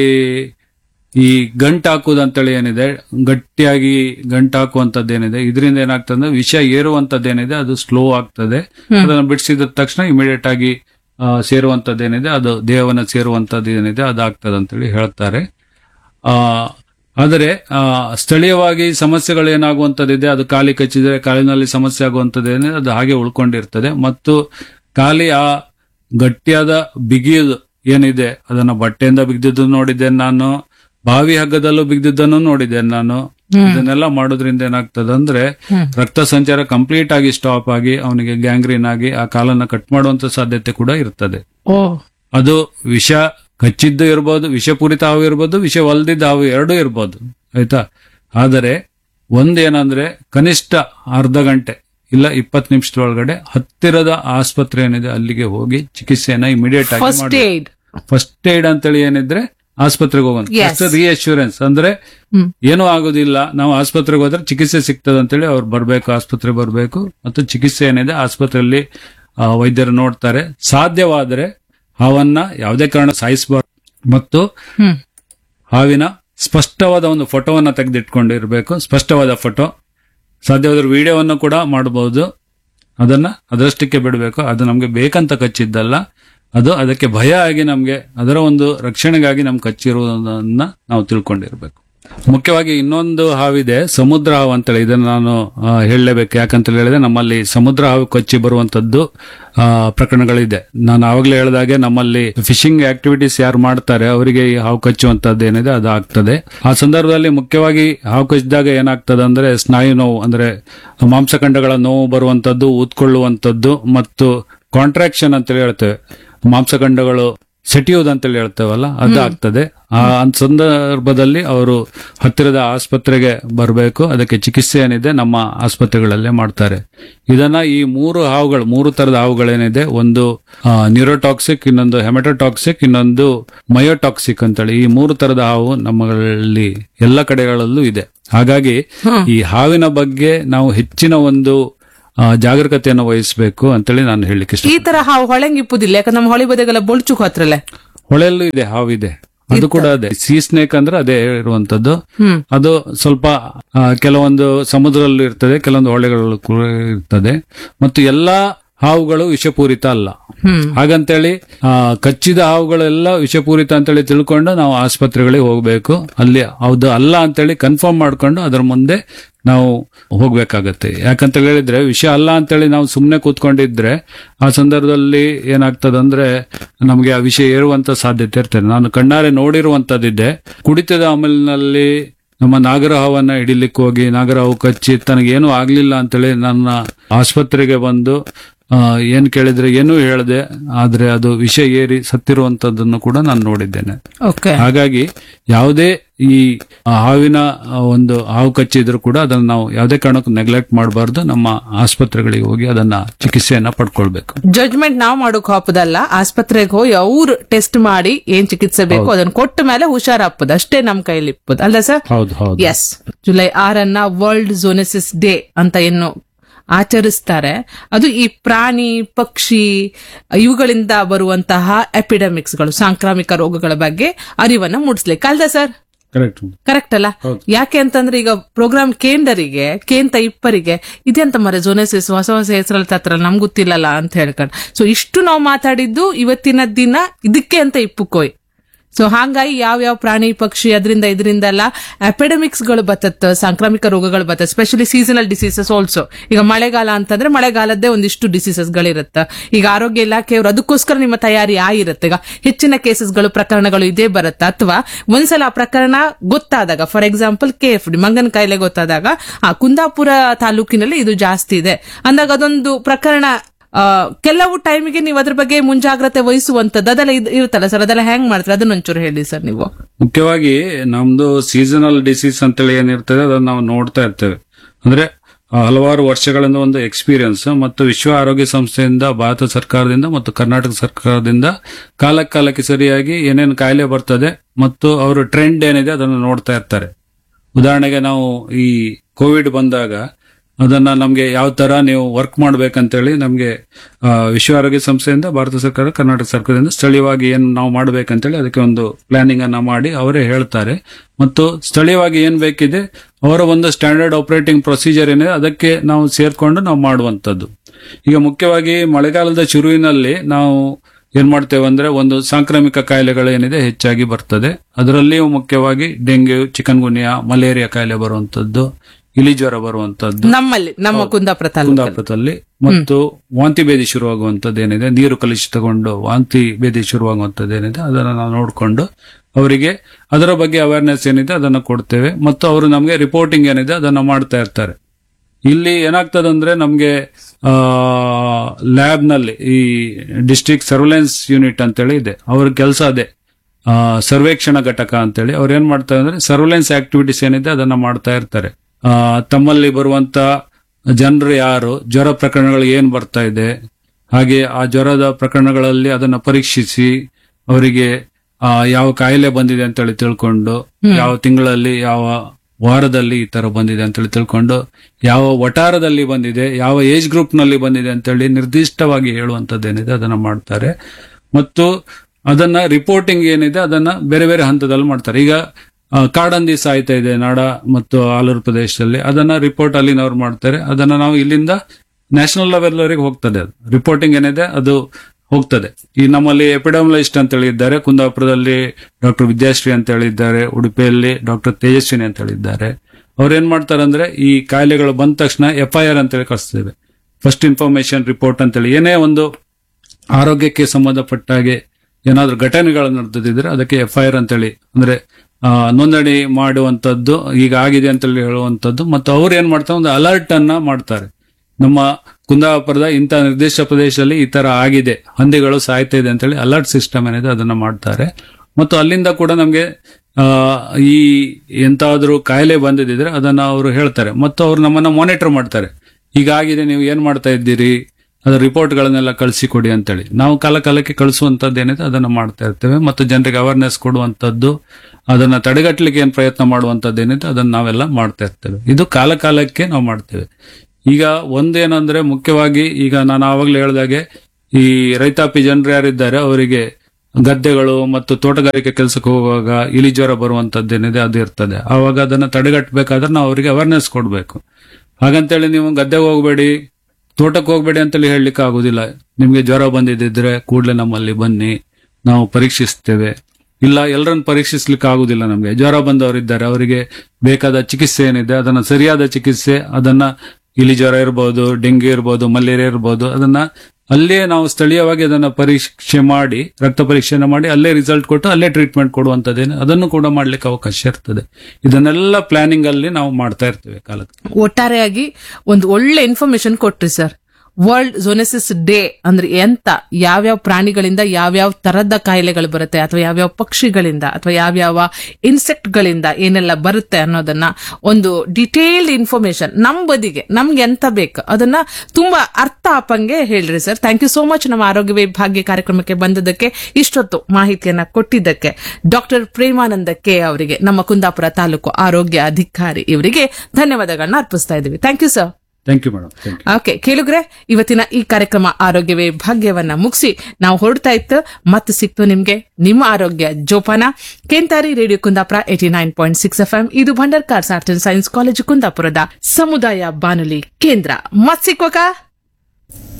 ಈ ಗಂಟ್ ಹಾಕುದು ಅಂತೇಳಿ ಏನಿದೆ ಗಟ್ಟಿಯಾಗಿ ಗಂಟ್ ಹಾಕುವಂತದ್ದು ಏನಿದೆ ಇದರಿಂದ ಏನಾಗ್ತದೆ ಅಂದ್ರೆ ವಿಷ ಏರುವಂತದ್ದೇನಿದೆ ಅದು ಸ್ಲೋ ಆಗ್ತದೆ ಅದನ್ನು ಬಿಡಿಸಿದ ತಕ್ಷಣ ಇಮಿಡಿಯೇಟ್ ಆಗಿ ಆ, ಸೇರುವಂತದ್ದೇನಿದೆ ಅದು ದೇಹವನ್ನ ಸೇರುವಂತದ್ದು ಏನಿದೆ ಅದಾಗ್ತದೆ ಅಂತೇಳಿ ಹೇಳ್ತಾರೆ ಆ ಆದರೆ ಆ, ಸ್ಥಳೀಯವಾಗಿ ಸಮಸ್ಯೆಗಳು ಏನಾಗುವಂತದ್ದಿದೆ ಅದು ಕಾಲಿ ಕಚ್ಚಿದ್ರೆ ಕಾಲಿನಲ್ಲಿ ಸಮಸ್ಯೆ ಆಗುವಂತದ್ದೇನಿದೆ ಅದು ಹಾಗೆ ಉಳ್ಕೊಂಡಿರ್ತದೆ ಮತ್ತು ಕಾಲಿ ಆ ಗಟ್ಟಿಯಾದ ಬಿಗಿಯುದು ಏನಿದೆ ಅದನ್ನ ಬಟ್ಟೆಯಿಂದ ಬಿಗಿದಿದ್ದು ನೋಡಿದ್ದೇನೆ ನಾನು ಬಾವಿ ಹಗ್ಗದಲ್ಲೂ ಬಿಗಿದಿದ್ದನ್ನು ನೋಡಿದ್ದೇನೆ ನಾನು ಇದನ್ನೆಲ್ಲ ಮಾಡೋದ್ರಿಂದ ಏನಾಗ್ತದೆ ಅಂದ್ರೆ ರಕ್ತ ಸಂಚಾರ ಕಂಪ್ಲೀಟ್ ಆಗಿ ಸ್ಟಾಪ್ ಆಗಿ ಅವನಿಗೆ ಗ್ಯಾಂಗ್ರೀನ್ ಆಗಿ ಆ ಕಾಲನ್ನ ಕಟ್ ಮಾಡುವಂತ ಸಾಧ್ಯತೆ ಕೂಡ ಇರ್ತದೆ ಓ ಅದು ವಿಷ ಕಚ್ಚಿದ್ದು ಇರ್ಬೋದು ವಿಷಪೂರಿತ ಹಾವು ಇರ್ಬೋದು ವಿಷ ಒಲ್ದಿದ್ದ ಹಾವು ಎರಡೂ ಇರ್ಬೋದು ಆಯ್ತಾ ಆದರೆ ಒಂದೇನಂದ್ರೆ ಕನಿಷ್ಠ ಅರ್ಧ ಗಂಟೆ ಇಲ್ಲ ಇಪ್ಪತ್ತು ನಿಮಿಷದೊಳಗಡೆ ಹತ್ತಿರದ ಆಸ್ಪತ್ರೆ ಏನಿದೆ ಅಲ್ಲಿಗೆ ಹೋಗಿ ಚಿಕಿತ್ಸೆಯನ್ನ ಇಮಿಡಿಯೇಟ್ ಆಗಿ ಫಸ್ಟ್ ಮಾಡಿ ಏಡ್ ಫಸ್ಟ್ ಏಡ್ ಅಂತೇಳಿ ಏನಿದ್ರೆ ಆಸ್ಪತ್ರೆಗೆ ಹೋಗೋಣ Yes. ರಿಯಶ್ಯೂರೆನ್ಸ್ ಅಂದ್ರೆ ಹ್ಮ್. ಏನೂ ಆಗೋದಿಲ್ಲ ನಾವು ಆಸ್ಪತ್ರೆಗೆ ಹೋದ್ರೆ ಚಿಕಿತ್ಸೆ ಸಿಗ್ತದೆ ಅಂತೇಳಿ ಅವ್ರು ಬರ್ಬೇಕು ಆಸ್ಪತ್ರೆ ಬರ್ಬೇಕು ಮತ್ತು ಚಿಕಿತ್ಸೆ ಏನಿದೆ ಆಸ್ಪತ್ರೆಯಲ್ಲಿ ಆ, ವೈದ್ಯರು ನೋಡ್ತಾರೆ ಸಾಧ್ಯವಾದರೆ ಹಾವನ್ನ ಯಾವುದೇ ಕಾರಣ ಸಾಯಿಸಬಾರ್ದು ಮತ್ತು ಹ್ಮ್ ಹಾವಿನ ಸ್ಪಷ್ಟವಾದ ಒಂದು ಫೋಟೋವನ್ನ ತೆಗೆದಿಟ್ಕೊಂಡಿರ್ಬೇಕು ಸ್ಪಷ್ಟವಾದ ಫೋಟೋ ಸಾಧ್ಯವಾದ್ರೆ ವಿಡಿಯೋವನ್ನು ಕೂಡ ಮಾಡಬಹುದು ಅದನ್ನ ಅದರಷ್ಟಕ್ಕೆ ಬಿಡಬೇಕು ಅದು ನಮ್ಗೆ ಬೇಕಂತ ಕಚ್ಚಿದ್ದಲ್ಲ ಅದು ಅದಕ್ಕೆ ಭಯ ಆಗಿ ನಮ್ಗೆ ಅದರ ಒಂದು ರಕ್ಷಣೆಗಾಗಿ ನಮ್ಗೆ ಕಚ್ಚಿರುವುದನ್ನ ನಾವು ತಿಳ್ಕೊಂಡಿರ್ಬೇಕು ಮುಖ್ಯವಾಗಿ ಇನ್ನೊಂದು ಹಾವಿದೆ ಸಮುದ್ರ ಹಾವು ಅಂತೇಳಿ ಇದನ್ನ ನಾನು ಆ, ಹೇಳಲೇಬೇಕು ಯಾಕಂತ ಹೇಳಿದ್ರೆ ನಮ್ಮಲ್ಲಿ ಸಮುದ್ರ ಹಾವು ಕಚ್ಚಿ ಬರುವಂತದ್ದು ಆ, ಪ್ರಕರಣಗಳಿದೆ ನಾನು ಆವಾಗಲೇ ಹೇಳಿದಾಗೆ ನಮ್ಮಲ್ಲಿ ಫಿಶಿಂಗ್ ಆಕ್ಟಿವಿಟೀಸ್ ಯಾರು ಮಾಡ್ತಾರೆ ಅವರಿಗೆ ಈ ಹಾವು ಕಚ್ಚುವಂತದ್ದು ಏನಿದೆ ಅದು ಆಗ್ತದೆ ಆ ಸಂದರ್ಭದಲ್ಲಿ ಮುಖ್ಯವಾಗಿ ಹಾವು ಕಚ್ಚಿದಾಗ ಏನಾಗ್ತದೆ ಅಂದ್ರೆ ಸ್ನಾಯು ನೋವು ಅಂದ್ರೆ ಮಾಂಸಖಂಡಗಳ ನೋವು ಬರುವಂತದ್ದು ಊದ್ಕೊಳ್ಳುವಂತದ್ದು ಮತ್ತು ಕಾಂಟ್ರಾಕ್ಷನ್ ಅಂತೇಳಿ ಹೇಳ್ತೇವೆ ಮಾಂಸಖಂಡಗಳು ಸೆಟಿಯುವುದು ಅಂತೇಳಿ ಹೇಳ್ತೇವಲ್ಲ ಅದು ಆಗ್ತದೆ ಆ ಸಂದರ್ಭದಲ್ಲಿ ಅವರು ಹತ್ತಿರದ ಆಸ್ಪತ್ರೆಗೆ ಬರಬೇಕು ಅದಕ್ಕೆ ಚಿಕಿತ್ಸೆ ಏನಿದೆ ನಮ್ಮ ಆಸ್ಪತ್ರೆಗಳಲ್ಲೇ ಮಾಡ್ತಾರೆ ಇದನ್ನ ಈ ಮೂರು ಹಾವುಗಳು ಮೂರು ತರದ ಹಾವುಗಳೇನಿದೆ ಒಂದು ನ್ಯೂರೋಟಾಕ್ಸಿಕ್ ಇನ್ನೊಂದು ಹೆಮಟೋಟಾಕ್ಸಿಕ್ ಇನ್ನೊಂದು ಮಯೋಟಾಕ್ಸಿಕ್ ಅಂತೇಳಿ ಈ ಮೂರು ತರದ ಹಾವು ನಮ್ಮಲ್ಲಿ ಎಲ್ಲ ಕಡೆಗಳಲ್ಲೂ ಇದೆ ಹಾಗಾಗಿ ಈ ಹಾವಿನ ಬಗ್ಗೆ ನಾವು ಹೆಚ್ಚಿನ ಒಂದು ಆ, ಜಾಗರೂಕತೆಯನ್ನು ವಹಿಸಬೇಕು ಅಂತೇಳಿ ನಾನು ಹೇಳಲಿಕ್ಕೆ ಇಷ್ಟ ಈ ತರ ಹಾವು ಹೊಳಂಗಿಪ್ಪುದಿಲ್ಲ ಯಾಕಂದ್ರೆ ನಮ್ಮ ಹೊಳಿ ಬದಿಗೆಲ್ಲ ಬೊಳ್ಚುಕು ಹತ್ರಲೆ ಹೊಳೆಯಲ್ಲೂ ಇದೆ ಹಾವಿದೆ ಅದು ಕೂಡ ಅದೇ ಸೀ ಸ್ನೇಕ್ ಅಂದ್ರೆ ಅದೇ ಇರುವಂತದ್ದು ಹ್ಮ್ ಅದು ಸ್ವಲ್ಪ ಆ, ಕೆಲವೊಂದು ಸಮುದ್ರದಲ್ಲೂ ಇರ್ತದೆ ಕೆಲವೊಂದು ಹೊಳೆಗಳಲ್ಲೂ ಕೂಡ ಇರ್ತದೆ ಮತ್ತು ಎಲ್ಲಾ ಹಾವುಗಳು ವಿಷಪೂರಿತ ಅಲ್ಲ ಹ್ಮ್ ಹಾಗಂತೇಳಿ ಆ, ಕಚ್ಚಿದ ಹಾವುಗಳೆಲ್ಲ ವಿಷಪೂರಿತ ಅಂತೇಳಿ ತಿಳ್ಕೊಂಡು ನಾವು ಆಸ್ಪತ್ರೆಗಳಿಗೆ ಹೋಗ್ಬೇಕು ಅಲ್ಲಿ ಹೌದು ಅಲ್ಲ ಅಂತೇಳಿ ಕನ್ಫರ್ಮ್ ಮಾಡ್ಕೊಂಡು ಅದರ ಮುಂದೆ ನಾವು ಹೋಗ್ಬೇಕಾಗತ್ತೆ ಯಾಕಂತ ಹೇಳಿದ್ರೆ ವಿಷಯ ಅಲ್ಲ ಅಂತೇಳಿ ನಾವು ಸುಮ್ಮನೆ ಕೂತ್ಕೊಂಡಿದ್ರೆ ಆ ಸಂದರ್ಭದಲ್ಲಿ ಏನಾಗ್ತದಂದ್ರೆ ನಮಗೆ ಆ ವಿಷಯ ಏರುವಂತ ಸಾಧ್ಯತೆ ಇರ್ತದೆ ನಾನು ಕಣ್ಣಾರೆ ನೋಡಿರುವಂತದ್ದಿದೆ ಕುಡಿತದ ಅಮಲಿನಲ್ಲಿ ನಮ್ಮ ನಾಗರಹಾವನ್ನ ಹಿಡಿಲಿಕ್ಕೆ ಹೋಗಿ ನಾಗರಹಾವು ಕಚ್ಚಿ ತನಗೇನು ಆಗ್ಲಿಲ್ಲ ಅಂತೇಳಿ ನನ್ನ ಆಸ್ಪತ್ರೆಗೆ ಬಂದು ಆ, ಏನ್ ಕೇಳಿದ್ರೆ ಏನೂ ಹೇಳ್ದೆ ಆದ್ರೆ ಅದು ವಿಷ ಏರಿ ಸತ್ತಿರುವಂತದ್ದನ್ನು ಕೂಡ ನಾನು ನೋಡಿದ್ದೇನೆ ಓಕೆ ಹಾಗಾಗಿ ಯಾವುದೇ ಈ ಹಾವಿನ ಆ, ಒಂದು ಹಾವು ಕಚ್ಚಿದ್ರು ಕೂಡ ಅದನ್ನ ನಾವು ಯಾವುದೇ ಕಾರಣಕ್ಕೂ ನೆಗ್ಲೆಕ್ಟ್ ಮಾಡಬಾರ್ದು ನಮ್ಮ ಆಸ್ಪತ್ರೆಗಳಿಗೆ ಹೋಗಿ ಅದನ್ನ ಚಿಕಿತ್ಸೆಯನ್ನ ಪಡ್ಕೊಳ್ಬೇಕು ಜಡ್ಜ್ಮೆಂಟ್ ನಾವ್ ಮಾಡೋಕ್ ಹಾಪದಲ್ಲ ಆಸ್ಪತ್ರೆಗೆ ಹೋಗಿ ಅವ್ರು ಟೆಸ್ಟ್ ಮಾಡಿ ಏನ್ ಚಿಕಿತ್ಸೆ ಬೇಕು ಅದನ್ನ ಕೊಟ್ಟ ಮೇಲೆ ಹುಷಾರ್ ಹಾಪುದು ಅಷ್ಟೇ ನಮ್ ಕೈಲಿ ಇಪ್ಪದು ಅಲ್ಲ ಸರ್ ಹೌದು ಹೌದು ಎಸ್ ಜುಲೈ ಆರನ್ನ ವರ್ಲ್ಡ್ ಝೋನೆಸಿಸ್ ಡೇ ಅಂತ ಏನು ಆಚರಿಸ್ತಾರೆ ಅದು ಈ ಪ್ರಾಣಿ ಪಕ್ಷಿ ಇವುಗಳಿಂದ ಬರುವಂತಹ ಎಪಿಡೆಮಿಕ್ಸ್ ಗಳು ಸಾಂಕ್ರಾಮಿಕ ರೋಗಗಳ ಬಗ್ಗೆ ಅರಿವನ್ನ ಮೂಡಿಸ್ಲಿಕ್ಕೆ ಅಲ್ದ ಸರ್ ಕರೆಕ್ಟ್ ಕರೆಕ್ಟ್ ಅಲ್ಲ ಯಾಕೆ ಅಂತಂದ್ರೆ ಈಗ ಪ್ರೋಗ್ರಾಮ್ ಕೇಂದ್ರರಿಗೆ ಕೇಂದ್ರ ಇಪ್ಪರಿಗೆ ಇದೆಂತ ಮರೆ ಜೋನೆಸಿಸ್ ಹೊಸ ಹೊಸ ಹೆಸರಲ್ಲಿ ತತ್ರ ನಮ್ಗೆ ಗೊತ್ತಿಲ್ಲಲ್ಲ ಅಂತ ಹೇಳ್ಕೊಂಡು ಸೊ ಇಷ್ಟು ನಾವು ಮಾತಾಡಿದ್ದು ಇವತ್ತಿನ ದಿನ ಇದಕ್ಕೆ ಅಂತ ಇಪ್ಪುಕೋಯ್ ಸೊ ಹಾಗಾಗಿ ಯಾವ ಯಾವ ಪ್ರಾಣಿ ಪಕ್ಷಿ ಅದರಿಂದ ಇದರಿಂದ ಎಲ್ಲ ಅಪಿಡೆಮಿಕ್ಸ್ ಗಳು ಬತ್ತತ್ತ ಸಾಂಕ್ರಾಮಿಕ ರೋಗಗಳು ಬತ್ತ ಸ್ಪೆಷಲಿ ಸೀಸನಲ್ ಡಿಸೀಸಸ್ ಆಲ್ಸೋ ಈಗ ಮಳೆಗಾಲ ಅಂತಂದ್ರೆ ಮಳೆಗಾಲದ್ದೇ ಒಂದಿಷ್ಟು ಡಿಸೀಸಸ್ ಗಳಿರುತ್ತೆ ಈಗ ಆರೋಗ್ಯ ಇಲಾಖೆಯವರು ಅದಕ್ಕೋಸ್ಕರ ನಿಮ್ಮ ತಯಾರಿ ಆಗಿರುತ್ತೆ ಈಗ ಹೆಚ್ಚಿನ ಕೇಸಸ್ಗಳು ಪ್ರಕರಣಗಳು ಇದೇ ಬರುತ್ತೆ ಅಥವಾ ಒಂದ್ಸಲ ಆ ಪ್ರಕರಣ ಗೊತ್ತಾದಾಗ for example K F D ಮಂಗನ ಕಾಯಿಲೆ ಗೊತ್ತಾದಾಗ ಆ ಕುಂದಾಪುರ ತಾಲೂಕಿನಲ್ಲಿ ಇದು ಜಾಸ್ತಿ ಇದೆ ಅಂದಾಗ ಅದೊಂದು ಪ್ರಕರಣ ಆ, ಕೆಲವು ಟೈಮಿಗೆ ನೀವು ಅದ್ರ ಬಗ್ಗೆ ಮುಂಜಾಗ್ರತೆ ವಹಿಸುವಂತದ್ದು ಅದೆಲ್ಲ ಇದ್- ಇರುತ್ತಲ್ಲ ಸರ್ ಅದೆಲ್ಲ ಹೆಂಗ್ ಮಾಡ್ತಾರೆ ಅದನ್ನ ಒಂಚೂರು ಹೇಳಿ ಸರ್ ನೀವು ಮುಖ್ಯವಾಗಿ ನಮ್ದು ಸೀಸನಲ್ ಡಿಸೀಸ್ ಅಂತೇಳಿ ಏನಿರ್ತದೆ ಅದನ್ನ ನಾವು ನೋಡ್ತಾ ಇರ್ತೇವೆ ಅಂದ್ರೆ ಆ, ಹಲವಾರು ವರ್ಷಗಳಿಂದ ಒಂದು ಎಕ್ಸ್ಪೀರಿಯನ್ಸ್ ಮತ್ತು ವಿಶ್ವ ಆರೋಗ್ಯ ಸಂಸ್ಥೆಯಿಂದ ಭಾರತ ಸರ್ಕಾರದಿಂದ ಮತ್ತು ಕರ್ನಾಟಕ ಸರ್ಕಾರದಿಂದ ಕಾಲ ಕಾಲಕ್ಕೆ ಸರಿಯಾಗಿ ಏನೇನು ಕಾಯಿಲೆ ಬರ್ತದೆ ಮತ್ತು ಅವರು ಟ್ರೆಂಡ್ ಏನಿದೆ ಅದನ್ನು ನೋಡ್ತಾ ಇರ್ತಾರೆ ಉದಾಹರಣೆಗೆ ನಾವು ಈ ಕೋವಿಡ್ ಬಂದಾಗ ಅದನ್ನ ನಮ್ಗೆ ಯಾವ ತರ ನೀವು ವರ್ಕ್ ಮಾಡ್ಬೇಕಂತೇಳಿ ನಮ್ಗೆ ಆ, ವಿಶ್ವ ಆರೋಗ್ಯ ಸಂಸ್ಥೆಯಿಂದ ಭಾರತ ಸರ್ಕಾರ ಕರ್ನಾಟಕ ಸರ್ಕಾರದಿಂದ ಸ್ಥಳೀಯವಾಗಿ ಏನು ನಾವು ಮಾಡ್ಬೇಕಂತೇಳಿ ಅದಕ್ಕೆ ಒಂದು ಪ್ಲಾನಿಂಗ್ ಅನ್ನ ಮಾಡಿ ಅವರೇ ಹೇಳ್ತಾರೆ ಮತ್ತು ಸ್ಥಳೀಯವಾಗಿ ಏನ್ ಬೇಕಿದೆ ಅವರ ಒಂದು ಸ್ಟ್ಯಾಂಡರ್ಡ್ ಆಪರೇಟಿಂಗ್ ಪ್ರೊಸೀಜರ್ ಏನಿದೆ ಅದಕ್ಕೆ ನಾವು ಸೇರ್ಕೊಂಡು ನಾವು ಮಾಡುವಂತದ್ದು ಈಗ ಮುಖ್ಯವಾಗಿ ಮಳೆಗಾಲದ ಶುರುವಿನಲ್ಲಿ ನಾವು ಏನ್ ಮಾಡ್ತೇವೆ ಅಂದ್ರೆ ಒಂದು ಸಾಂಕ್ರಾಮಿಕ ಕಾಯಿಲೆಗಳು ಏನಿದೆ ಹೆಚ್ಚಾಗಿ ಬರ್ತದೆ ಅದರಲ್ಲಿಯೂ ಮುಖ್ಯವಾಗಿ ಡೆಂಗ್ಯೂ ಚಿಕನ್ ಗುನ್ಯಾ ಮಲೇರಿಯಾ ಕಾಯಿಲೆ ಬರುವಂತದ್ದು ಇಲಿ ಜ್ವರ ಬರುವಂತದ್ದು ನಮ್ಮಲ್ಲಿ ನಮ್ಮ ಕುಂದಾಪುರ ತಾಲೂಕು ಕುಂದಾಪುರದಲ್ಲಿ ಮತ್ತು ವಾಂತಿ ಭೇದಿ ಶುರುವಾಗುವಂತದ್ದು ಏನಿದೆ ನೀರು ಕಲುಷಿತಗೊಂಡು ವಾಂತಿ ಭೇದಿ ಶುರುವಾಗುವಂತದ್ದು ಏನಿದೆ ಅದನ್ನ ನಾವು ನೋಡಿಕೊಂಡು ಅವರಿಗೆ ಅದರ ಬಗ್ಗೆ ಅವೇರ್ನೆಸ್ ಏನಿದೆ ಅದನ್ನ ಕೊಡ್ತೇವೆ ಮತ್ತು ಅವರು ನಮಗೆ ರಿಪೋರ್ಟಿಂಗ್ ಏನಿದೆ ಅದನ್ನ ಮಾಡ್ತಾ ಇರ್ತಾರೆ ಇಲ್ಲಿ ಏನಾಗ್ತದಂದ್ರೆ ನಮ್ಗೆ ಆ ಲ್ಯಾಬ್ ನಲ್ಲಿ ಈ ಡಿಸ್ಟ್ರಿಕ್ಟ್ ಸರ್ವೆಲೆನ್ಸ್ ಯೂನಿಟ್ ಅಂತೇಳಿ ಇದೆ ಅವ್ರ ಕೆಲಸ ಅದೇ ಆ, ಸರ್ವೇಕ್ಷಣಾ ಘಟಕ ಅಂತೇಳಿ ಅವ್ರು ಏನ್ ಮಾಡ್ತಾರೆ ಅಂದ್ರೆ ಸರ್ವೆಲೆನ್ಸ್ ಆಕ್ಟಿವಿಟೀಸ್ ಏನಿದೆ ಅದನ್ನ ಮಾಡ್ತಾ ಇರ್ತಾರೆ ಆ, ತಮ್ಮಲ್ಲಿ ಬರುವಂತ ಜನರು ಯಾರು ಜ್ವರ ಪ್ರಕರಣಗಳು ಏನ್ ಬರ್ತಾ ಇದೆ ಹಾಗೆ ಆ ಜ್ವರದ ಪ್ರಕರಣಗಳಲ್ಲಿ ಅದನ್ನ ಪರೀಕ್ಷಿಸಿ ಅವರಿಗೆ ಆ, ಯಾವ ಕಾಯಿಲೆ ಬಂದಿದೆ ಅಂತೇಳಿ ತಿಳ್ಕೊಂಡು ಯಾವ ತಿಂಗಳಲ್ಲಿ ಯಾವ ವಾರದಲ್ಲಿ ಈ ತರ ಬಂದಿದೆ ಅಂತೇಳಿ ತಿಳ್ಕೊಂಡು ಯಾವ ವಟಾರದಲ್ಲಿ ಬಂದಿದೆ ಯಾವ ಏಜ್ ಗ್ರೂಪ್ ನಲ್ಲಿ ಬಂದಿದೆ ಅಂತೇಳಿ ನಿರ್ದಿಷ್ಟವಾಗಿ ಹೇಳುವಂತದ್ದೇನಿದೆ ಅದನ್ನ ಮಾಡ್ತಾರೆ ಮತ್ತು ಅದನ್ನ ರಿಪೋರ್ಟಿಂಗ್ ಏನಿದೆ ಅದನ್ನ ಬೇರೆ ಬೇರೆ ಹಂತದಲ್ಲಿ ಮಾಡ್ತಾರೆ ಈಗ ಆ, ಕಾಡಂದಿ ಸಾಯ್ತಾ ಇದೆ ನಾಡ ಮತ್ತು ಆಲೂರು ಪ್ರದೇಶದಲ್ಲಿ ಅದನ್ನ ರಿಪೋರ್ಟ್ ಅಲ್ಲಿನವ್ರು ಮಾಡ್ತಾರೆ ಅದನ್ನ ನಾವು ಇಲ್ಲಿಂದ ನ್ಯಾಷನಲ್ ಲೆವೆಲ್ ವರೆಗೆ ಹೋಗ್ತದೆ ಅದು ರಿಪೋರ್ಟಿಂಗ್ ಏನಿದೆ ಅದು ಹೋಗ್ತದೆ ಈ ನಮ್ಮಲ್ಲಿ ಎಪಿಡಮಿಲಜಿಸ್ಟ್ ಅಂತ ಹೇಳಿದ್ದಾರೆ ಕುಂದಾಪುರದಲ್ಲಿ ಡಾಕ್ಟರ್ ವಿದ್ಯಾಶ್ರೀ ಅಂತ ಹೇಳಿದ್ದಾರೆ ಉಡುಪಿಯಲ್ಲಿ ಡಾಕ್ಟರ್ ತೇಜಸ್ವಿನಿ ಅಂತ ಹೇಳಿದ್ದಾರೆ ಅವ್ರು ಏನ್ ಮಾಡ್ತಾರೆ ಅಂದ್ರೆ ಈ ಕಾಯಿಲೆಗಳು ಬಂದ ತಕ್ಷಣ ಎಫ್ ಐ ಆರ್ ಅಂತೇಳಿ ಕಳಿಸ್ತೇವೆ ಫಸ್ಟ್ ಇನ್ಫಾರ್ಮೇಶನ್ ರಿಪೋರ್ಟ್ ಅಂತೇಳಿ ಏನೇ ಒಂದು ಆರೋಗ್ಯಕ್ಕೆ ಸಂಬಂಧಪಟ್ಟ ಹಾಗೆ ಏನಾದ್ರೂ ಘಟನೆಗಳು ನಡೆದಿದ್ರೆ ಅದಕ್ಕೆ ಎಫ್ ಐ ಆರ್ ಅಂತೇಳಿ ಅಂದ್ರೆ ಆ, ನೋಂದಣಿ ಮಾಡುವಂತದ್ದು ಈಗ ಆಗಿದೆ ಅಂತೇಳಿ ಹೇಳುವಂತದ್ದು ಮತ್ತು ಅವ್ರು ಏನ್ ಮಾಡ್ತಾರೆ ಒಂದು ಅಲರ್ಟ್ ಅನ್ನ ಮಾಡ್ತಾರೆ ನಮ್ಮ ಕುಂದಾಪುರದ ಇಂಥ ನಿರ್ದಿಷ್ಟ ಪ್ರದೇಶದಲ್ಲಿ ಈ ತರ ಆಗಿದೆ ಹಂದಿಗಳು ಸಾಯ್ತಾ ಇದೆ ಅಂತೇಳಿ ಅಲರ್ಟ್ ಸಿಸ್ಟಮ್ ಏನಿದೆ ಅದನ್ನ ಮಾಡ್ತಾರೆ ಮತ್ತು ಅಲ್ಲಿಂದ ಕೂಡ ನಮಗೆ ಆ, ಈ ಎಂತಾದ್ರೂ ಕಾಯಿಲೆ ಬಂದಿದ್ರೆ ಅದನ್ನ ಅವರು ಹೇಳ್ತಾರೆ ಮತ್ತು ಅವ್ರು ನಮ್ಮನ್ನ ಮಾನಿಟರ್ ಮಾಡ್ತಾರೆ ಹೀಗಾಗಿದೆ ನೀವು ಏನ್ ಮಾಡ್ತಾ ಇದ್ದೀರಿ ಅದರ ರಿಪೋರ್ಟ್ಗಳನ್ನೆಲ್ಲ ಕಳಿಸಿಕೊಡಿ ಅಂತೇಳಿ ನಾವು ಕಾಲ ಕಾಲಕ್ಕೆ ಕಳಿಸುವಂತದ್ದು ಏನಿದೆ ಅದನ್ನ ಮಾಡ್ತಾ ಇರ್ತೇವೆ ಮತ್ತು ಜನರಿಗೆ ಅವೇರ್ನೆಸ್ ಕೊಡುವಂತದ್ದು ಅದನ್ನ ತಡೆಗಟ್ಟಲಿಕ್ಕೆ ಏನ್ ಪ್ರಯತ್ನ ಮಾಡುವಂತದ್ದು ಏನಿದೆ ಅದನ್ನ ನಾವೆಲ್ಲ ಮಾಡ್ತಾ ಇರ್ತೇವೆ ಇದು ಕಾಲ ಕಾಲಕ್ಕೆ ನಾವು ಮಾಡ್ತೇವೆ ಈಗ ಒಂದೇನಂದ್ರೆ ಮುಖ್ಯವಾಗಿ ಈಗ ನಾನು ಆವಾಗಲೇ ಹೇಳ್ದಾಗೆ ಈ ರೈತಾಪಿ ಜನರು ಯಾರಿದ್ದಾರೆ ಅವರಿಗೆ ಗದ್ದೆಗಳು ಮತ್ತು ತೋಟಗಾರಿಕೆ ಕೆಲಸಕ್ಕೆ ಹೋಗುವಾಗ ಇಲಿ ಜ್ವರ ಬರುವಂತದ್ದೇನಿದೆ ಅದು ಇರ್ತದೆ ಆವಾಗ ಅದನ್ನ ತಡೆಗಟ್ಟಬೇಕಾದ್ರೆ ನಾವು ಅವರಿಗೆ ಅವೇರ್ನೆಸ್ ಕೊಡಬೇಕು ಹಾಗಂತೇಳಿ ನೀವು ಗದ್ದೆಗೆ ಹೋಗಬೇಡಿ ತೋಟಕ್ಕೆ ಹೋಗಬೇಡಿ ಅಂತೇಳಿ ಹೇಳಲಿಕ್ಕೆ ಆಗುದಿಲ್ಲ ನಿಮ್ಗೆ ಜ್ವರ ಬಂದಿದ್ದಿದ್ರೆ ಕೂಡಲೇ ನಮ್ಮಲ್ಲಿ ಬನ್ನಿ ನಾವು ಪರೀಕ್ಷಿಸ್ತೇವೆ ಇಲ್ಲ ಎಲ್ಲರನ್ನು ಪರೀಕ್ಷಿಸ್ಲಿಕ್ಕೆ ಆಗುದಿಲ್ಲ ನಮಗೆ ಜ್ವರ ಬಂದವರಿದ್ದಾರೆ ಅವರಿಗೆ ಬೇಕಾದ ಚಿಕಿತ್ಸೆ ಏನಿದೆ ಅದನ್ನ ಸರಿಯಾದ ಚಿಕಿತ್ಸೆ ಅದನ್ನ ಇಲಿ ಜ್ವರ ಇರ್ಬೋದು ಡೆಂಗ್ಯೂ ಇರ್ಬೋದು ಮಲೇರಿಯಾ ಇರ್ಬೋದು ಅದನ್ನ ಅಲ್ಲೇ ನಾವು ಸ್ಥಳೀಯವಾಗಿ ಅದನ್ನ ಪರೀಕ್ಷೆ ಮಾಡಿ ರಕ್ತ ಪರೀಕ್ಷೆನ ಮಾಡಿ ಅಲ್ಲೇ ರಿಸಲ್ಟ್ ಕೊಟ್ಟು ಅಲ್ಲೇ ಟ್ರೀಟ್ಮೆಂಟ್ ಕೊಡುವಂತದ್ದೇನು ಅದನ್ನು ಕೂಡ ಮಾಡ್ಲಿಕ್ಕೆ ಅವಕಾಶ ಇರ್ತದೆ ಇದನ್ನೆಲ್ಲ ಪ್ಲಾನಿಂಗ್ ಅಲ್ಲಿ ನಾವು ಮಾಡ್ತಾ ಇರ್ತೇವೆ ಕಾಲಕ್ಕೆ ಒಟ್ಟಾರೆಯಾಗಿ ಒಂದು ಒಳ್ಳೆ ಇನ್ಫಾರ್ಮೇಶನ್ ಕೊಟ್ರಿ ಸರ್ ವರ್ಲ್ಡ್ ಝೋನೆಸಿಸ್ ಡೇ ಅಂದ್ರೆ ಎಂತ ಯಾವ್ಯಾವ ಪ್ರಾಣಿಗಳಿಂದ ಯಾವ್ಯಾವ ತರದ ಕಾಯಿಲೆಗಳು ಬರುತ್ತೆ ಅಥವಾ ಯಾವ್ಯಾವ ಪಕ್ಷಿಗಳಿಂದ ಅಥವಾ ಯಾವ್ಯಾವ ಇನ್ಸೆಕ್ಟ್ ಗಳಿಂದ ಏನೆಲ್ಲ ಬರುತ್ತೆ ಅನ್ನೋದನ್ನ ಒಂದು ಡಿಟೇಲ್ಡ್ ಇನ್ಫಾರ್ಮೇಶನ್ ನಮ್ ಬದಿಗೆ ನಮ್ಗೆ ಎಂತ ಬೇಕು ಅದನ್ನ ತುಂಬಾ ಅರ್ಥ ಆಪಂಗೆ ಹೇಳ್ರಿ sir thank you so much ನಮ್ಮ ಆರೋಗ್ಯ ವಿಭಾಗ್ಯ ಕಾರ್ಯಕ್ರಮಕ್ಕೆ ಬಂದದಕ್ಕೆ ಇಷ್ಟೊತ್ತು ಮಾಹಿತಿಯನ್ನ ಕೊಟ್ಟಿದ್ದಕ್ಕೆ ಡಾಕ್ಟರ್ ಪ್ರೇಮಾನಂದ ಕೆ ಅವರಿಗೆ ನಮ್ಮ ಕುಂದಾಪುರ ತಾಲೂಕು ಆರೋಗ್ಯ ಅಧಿಕಾರಿ ಇವರಿಗೆ ಧನ್ಯವಾದಗಳನ್ನ ಅರ್ಪಿಸ್ತಾ ಇದ್ದೀವಿ thank you sir thank you madam thank you okay ಕೇಳುಗ್ರೆ ಇವತ್ತಿನ ಈ ಕಾರ್ಯಕ್ರಮ ಆರೋಗ್ಯವೇ ಭಾಗ್ಯವನ್ನ ಮುಗಿಸಿ ನಾವು ಹೊರಡ್ತಾ ಇತ್ತು ಮತ್ತೆ ಸಿಕ್ತು ನಿಮ್ಗೆ ನಿಮ್ಮ ಆರೋಗ್ಯ ಜೋಪಾನ ಕೆಂತಾರಿ radio Kundapura eighty nine point six F M ಇದು Bhandarkar's arts and science college ಕುಂದಾಪುರದ ಸಮುದಾಯ ಬಾನುಲಿ ಕೇಂದ್ರ ಮತ್ ಸಿಕ್ವಕ